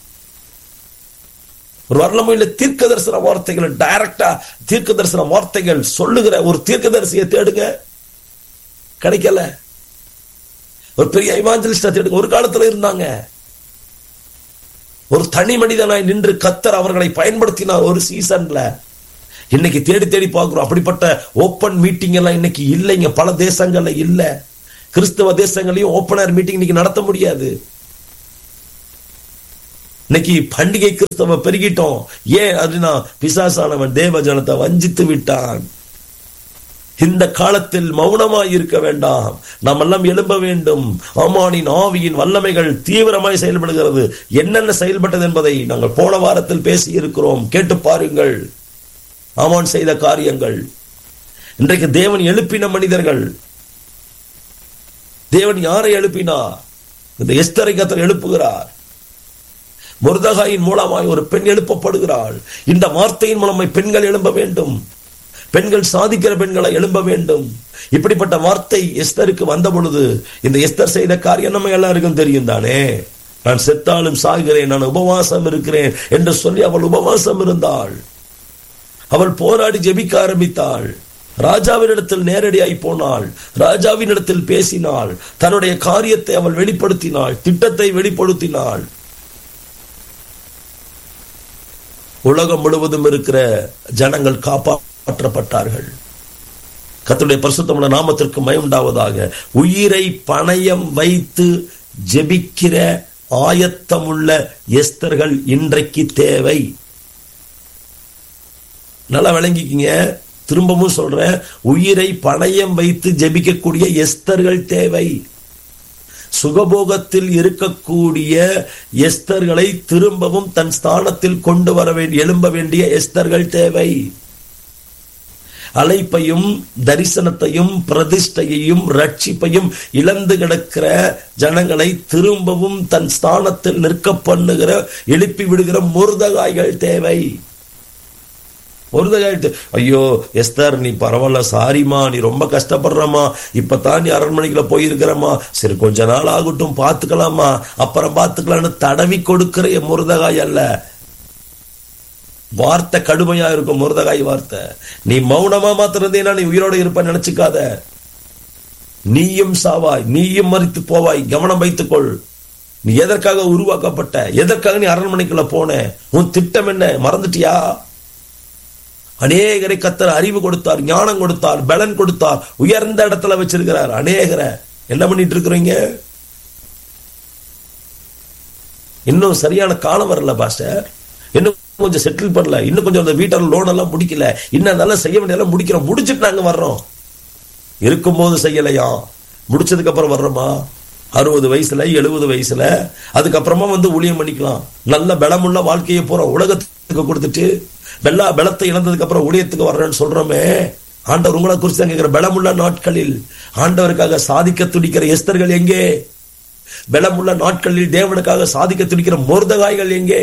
ஒரு வல்லமையில தீர்க்க தரிசன வார்த்தைகள் டைரக்டா தீர்க்க தரிசன வார்த்தைகள் சொல்லுகிற ஒரு தீர்க்க தரிசியை தேடுங்க கிடைக்கல ஒரு பெரிய இவாஞ்சலிஸ்டா தேடுங்க ஒரு காலத்துல இருந்தாங்க ஒரு தனி மனிதனாய் நின்று கத்தர் அவர்களை பயன்படுத்தினார் ஒரு சீசன்ல இன்னைக்கு தேடி தேடி பார்க்கிறோம் அப்படிப்பட்ட ஓப்பன் மீட்டிங் எல்லாம் இன்னைக்கு இல்லைங்க பல தேசங்கள்ல இல்ல கிறிஸ்தவ தேசங்களையும் ஓப்பனர் மீட்டிங் இன்னைக்கு நடத்த முடியாது இன்னைக்கு பண்டிகை கிறிஸ்தவ பெருகிட்டோம் ஏன் அதுனா பிசாசானவன் தேவ ஜனத்தை வஞ்சித்து விட்டான் இந்த காலத்தில் மௌனமாய் இருக்க வேண்டாம் நாம் எல்லாம் எழும்ப வேண்டும் ஆமானின் ஆவியின் வல்லமைகள் தீவிரமாய் செயல்படுகிறது என்னென்ன செயல்பட்டது என்பதை நாங்கள் போன வாரத்தில் பேசி இருக்கிறோம் கேட்டு பாருங்கள் ஆமான் செய்த காரியங்கள் இன்றைக்கு தேவன் எழுப்பின மனிதர்கள் தேவன் யாரை எழுப்பினார் இந்த எஸ்தரை கத்தர் எழுப்புகிறார் முருதகாயின் மூலமாய் ஒரு பெண் எழுப்பப்படுகிறாள் இந்த வார்த்தையின் மூலமாய் பெண்கள் எழும்ப வேண்டும் பெண்கள் சாதிக்கிற பெண்களை எழும்ப வேண்டும் இப்படிப்பட்ட வார்த்தை எஸ்தருக்கு வந்த பொழுது இந்த எஸ்தர் செய்த காரியம் நம்ம எல்லாருக்கும் தெரியும் தானே நான் செத்தாலும் சாகிறேன் நான் உபவாசம் இருக்கிறேன் என்று சொல்லி அவள் உபவாசம் இருந்தாள் அவள் போராடி ஜெபிக்க ஆரம்பித்தாள் ராஜாவினிடத்தில் நேரடியாய் போனாள் ராஜாவினிடத்தில் பேசினாள் தன்னுடைய காரியத்தை அவள் வெளிப்படுத்தினாள் திட்டத்தை வெளிப்படுத்தினாள் உலகம் முழுவதும் இருக்கிற ஜனங்கள் காப்பாற்றப்பட்டார்கள் கத்துடைய பரிசுத்தமுள்ள நாமத்திற்கு மயமுண்டாவதாக உயிரை பணயம் வைத்து ஜெபிக்கிற ஆயத்தமுள்ள எஸ்தர்கள் இன்றைக்கு தேவை நல்லா விளங்கிக்கிங்க திரும்பவும் சொல்றேன் உயிரை பணயம் வைத்து ஜெபிக்கக்கூடிய எஸ்தர்கள் தேவை சுகபோகத்தில் இருக்கக்கூடிய எஸ்தர்களை திரும்பவும் தன் ஸ்தானத்தில் கொண்டு வர வேண்டிய எழும்ப வேண்டிய எஸ்தர்கள் தேவை அழைப்பையும் தரிசனத்தையும் பிரதிஷ்டையையும் ரட்சிப்பையும் இழந்து கிடக்கிற ஜனங்களை திரும்பவும் தன் ஸ்தானத்தில் நிற்க பண்ணுகிற எழுப்பி விடுகிற முருதகாய்கள் தேவை முருதகாயிட்டு ஐயோ எஸ்தர் நீ பரவாயில்ல சாரிமா நீ ரொம்ப கஷ்டப்படுறமா இப்பதான் நீ அரண்மனைக்குள்ள போயிருக்கிறமா சரி கொஞ்ச நாள் ஆகட்டும் பார்த்துக்கலாமா அப்புறம் பார்த்துக்கலாம்னு தடவி கொடுக்கிற என் முருதகாய் அல்ல வார்த்தை கடுமையா இருக்கும் முருதகாய் வார்த்தை நீ மௌனமா மாத்திருந்தீனா நீ உயிரோட இருப்ப நினைச்சுக்காத நீயும் சாவாய் நீயும் மறித்து போவாய் கவனம் வைத்துக்கொள் நீ எதற்காக உருவாக்கப்பட்ட எதற்காக நீ அரண்மனைக்குள்ள போன உன் திட்டம் என்ன மறந்துட்டியா அநேகரை கத்தர் அறிவு கொடுத்தார் ஞானம் கொடுத்தார் பலன் கொடுத்தார் உயர்ந்த இடத்துல வச்சிருக்கிறார் அநேகரை என்ன பண்ணிட்டு இருக்கிறீங்க இன்னும் சரியான காலம் வரல பாஸ்டர் இன்னும் கொஞ்சம் செட்டில் பண்ணல இன்னும் கொஞ்சம் அந்த வீட்டில் லோன் எல்லாம் முடிக்கல இன்னும் நல்லா செய்ய வேண்டியதெல்லாம் முடிக்கிறோம் முடிச்சுட்டு நாங்க வர்றோம் இருக்கும்போது செய்யலையா முடிச்சதுக்கு அப்புறம் வர்றோமா அறுபது வயசுல எழுபது வயசுல அதுக்கப்புறமா வந்து ஊழியம் பண்ணிக்கலாம் நல்ல பலமுள்ள வாழ்க்கையை போறோம் உலகத்துக்கு கொடுத்துட்டு வெள்ளா பலத்தை இழந்ததுக்கு அப்புறம் ஊழியத்துக்கு வர்றேன்னு சொல்றோமே ஆண்டவர் உங்களை குறித்து தான் கேட்கிற பலமுள்ள நாட்களில் ஆண்டவருக்காக சாதிக்க துடிக்கிற எஸ்தர்கள் எங்கே பலமுள்ள நாட்களில் தேவனுக்காக சாதிக்க துடிக்கிற மோர்தகாய்கள் எங்கே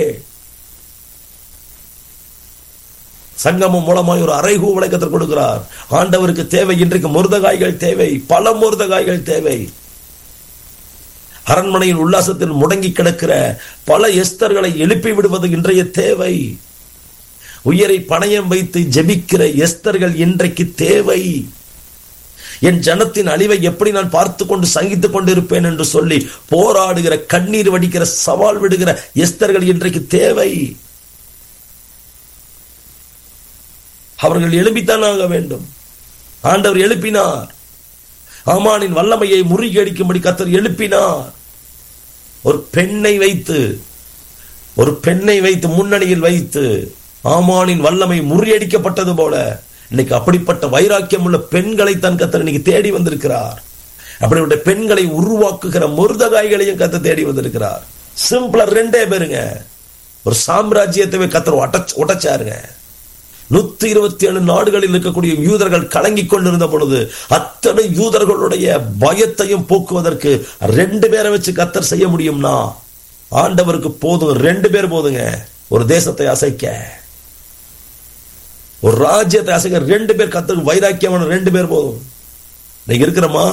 சங்கமம் மூலமாய் ஒரு அரைகூ விளக்கத்தில் கொடுக்கிறார் ஆண்டவருக்கு தேவை இன்றைக்கு முருதகாய்கள் தேவை பல முருதகாய்கள் தேவை அரண்மனையின் உல்லாசத்தில் முடங்கி கிடக்கிற பல எஸ்தர்களை எழுப்பி விடுவது இன்றைய தேவை உயிரை பணயம் வைத்து ஜெபிக்கிற எஸ்தர்கள் இன்றைக்கு தேவை என் ஜனத்தின் அழிவை எப்படி நான் பார்த்து கொண்டு சங்கித்துக் கொண்டிருப்பேன் என்று சொல்லி போராடுகிற கண்ணீர் வடிக்கிற சவால் விடுகிற எஸ்தர்கள் இன்றைக்கு தேவை அவர்கள் எழுப்பித்தான் ஆக வேண்டும் ஆண்டவர் எழுப்பினார் ஆமானின் வல்லமையை முறியடிக்கும்படி கத்தர் எழுப்பினார் ஒரு பெண்ணை வைத்து ஒரு பெண்ணை வைத்து முன்னணியில் வைத்து ஆமானின் வல்லமை முறியடிக்கப்பட்டது போல இன்னைக்கு அப்படிப்பட்ட வைராக்கியம் உள்ள பெண்களை தன் கத்தர் இன்னைக்கு தேடி வந்திருக்கிறார் அப்படிப்பட்ட பெண்களை உருவாக்குகிற முருதகாய்களையும் கத்த தேடி வந்திருக்கிறார் சிம்பிளா ரெண்டே பேருங்க ஒரு சாம்ராஜ்யத்தை கத்தர் உடச்சாருங்க நூத்தி இருபத்தி ஏழு நாடுகளில் இருக்கக்கூடிய யூதர்கள் கலங்கிக் கொண்டிருந்த பொழுது அத்தனை யூதர்களுடைய பயத்தையும் போக்குவதற்கு ரெண்டு பேரை வச்சு கத்தர் செய்ய முடியும்னா ஆண்டவருக்கு போதும் ரெண்டு பேர் போதுங்க ஒரு தேசத்தை அசைக்க ஒரு ராஜ்யத்தை அசைக்க ரெண்டு பேர் கத்தருக்கு வைராக்கியமான ரெண்டு பேர் போதும் நீங்க இருக்கிறோமா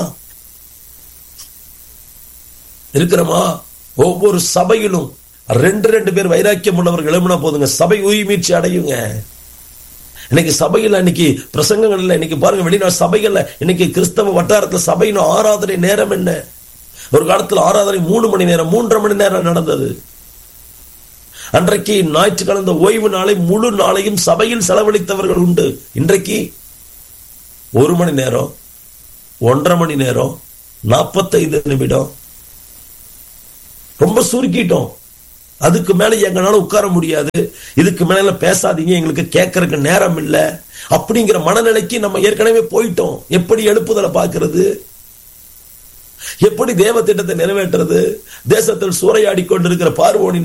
இருக்கிறோமா ஒவ்வொரு சபையிலும் ரெண்டு ரெண்டு பேர் வைராக்கியம் உள்ளவர்கள் எழுப்பினா போதுங்க சபை உயிர்மீட்சி அடையுங்க இன்னைக்கு சபையில் இன்னைக்கு பிரசங்கங்கள் இல்லை இன்னைக்கு பாருங்க வெளிநாடு சபைகள்ல இன்னைக்கு கிறிஸ்தவ வட்டாரத்தில் சபையின் ஆராதனை நேரம் என்ன ஒரு காலத்தில் ஆராதனை மூணு மணி நேரம் மூன்றரை மணி நேரம் நடந்தது அன்றைக்கு ஞாயிற்று கலந்த ஓய்வு நாளை முழு நாளையும் சபையில் செலவழித்தவர்கள் உண்டு இன்றைக்கு ஒரு மணி நேரம் ஒன்றரை மணி நேரம் நாற்பத்தைந்து நிமிடம் ரொம்ப சுருக்கிட்டோம் அதுக்கு மேல எங்களால உட்கார முடியாது இதுக்கு மேல பேசாதீங்க எங்களுக்கு கேட்கறதுக்கு நேரம் இல்ல அப்படிங்கிற மனநிலைக்கு நம்ம ஏற்கனவே போயிட்டோம் எப்படி எழுப்புதலை பார்க்கிறது எப்படி தேவ திட்டத்தை நிறைவேற்றுறது தேசத்தில் சூறையாடி கொண்டிருக்கிற பார்வோனின்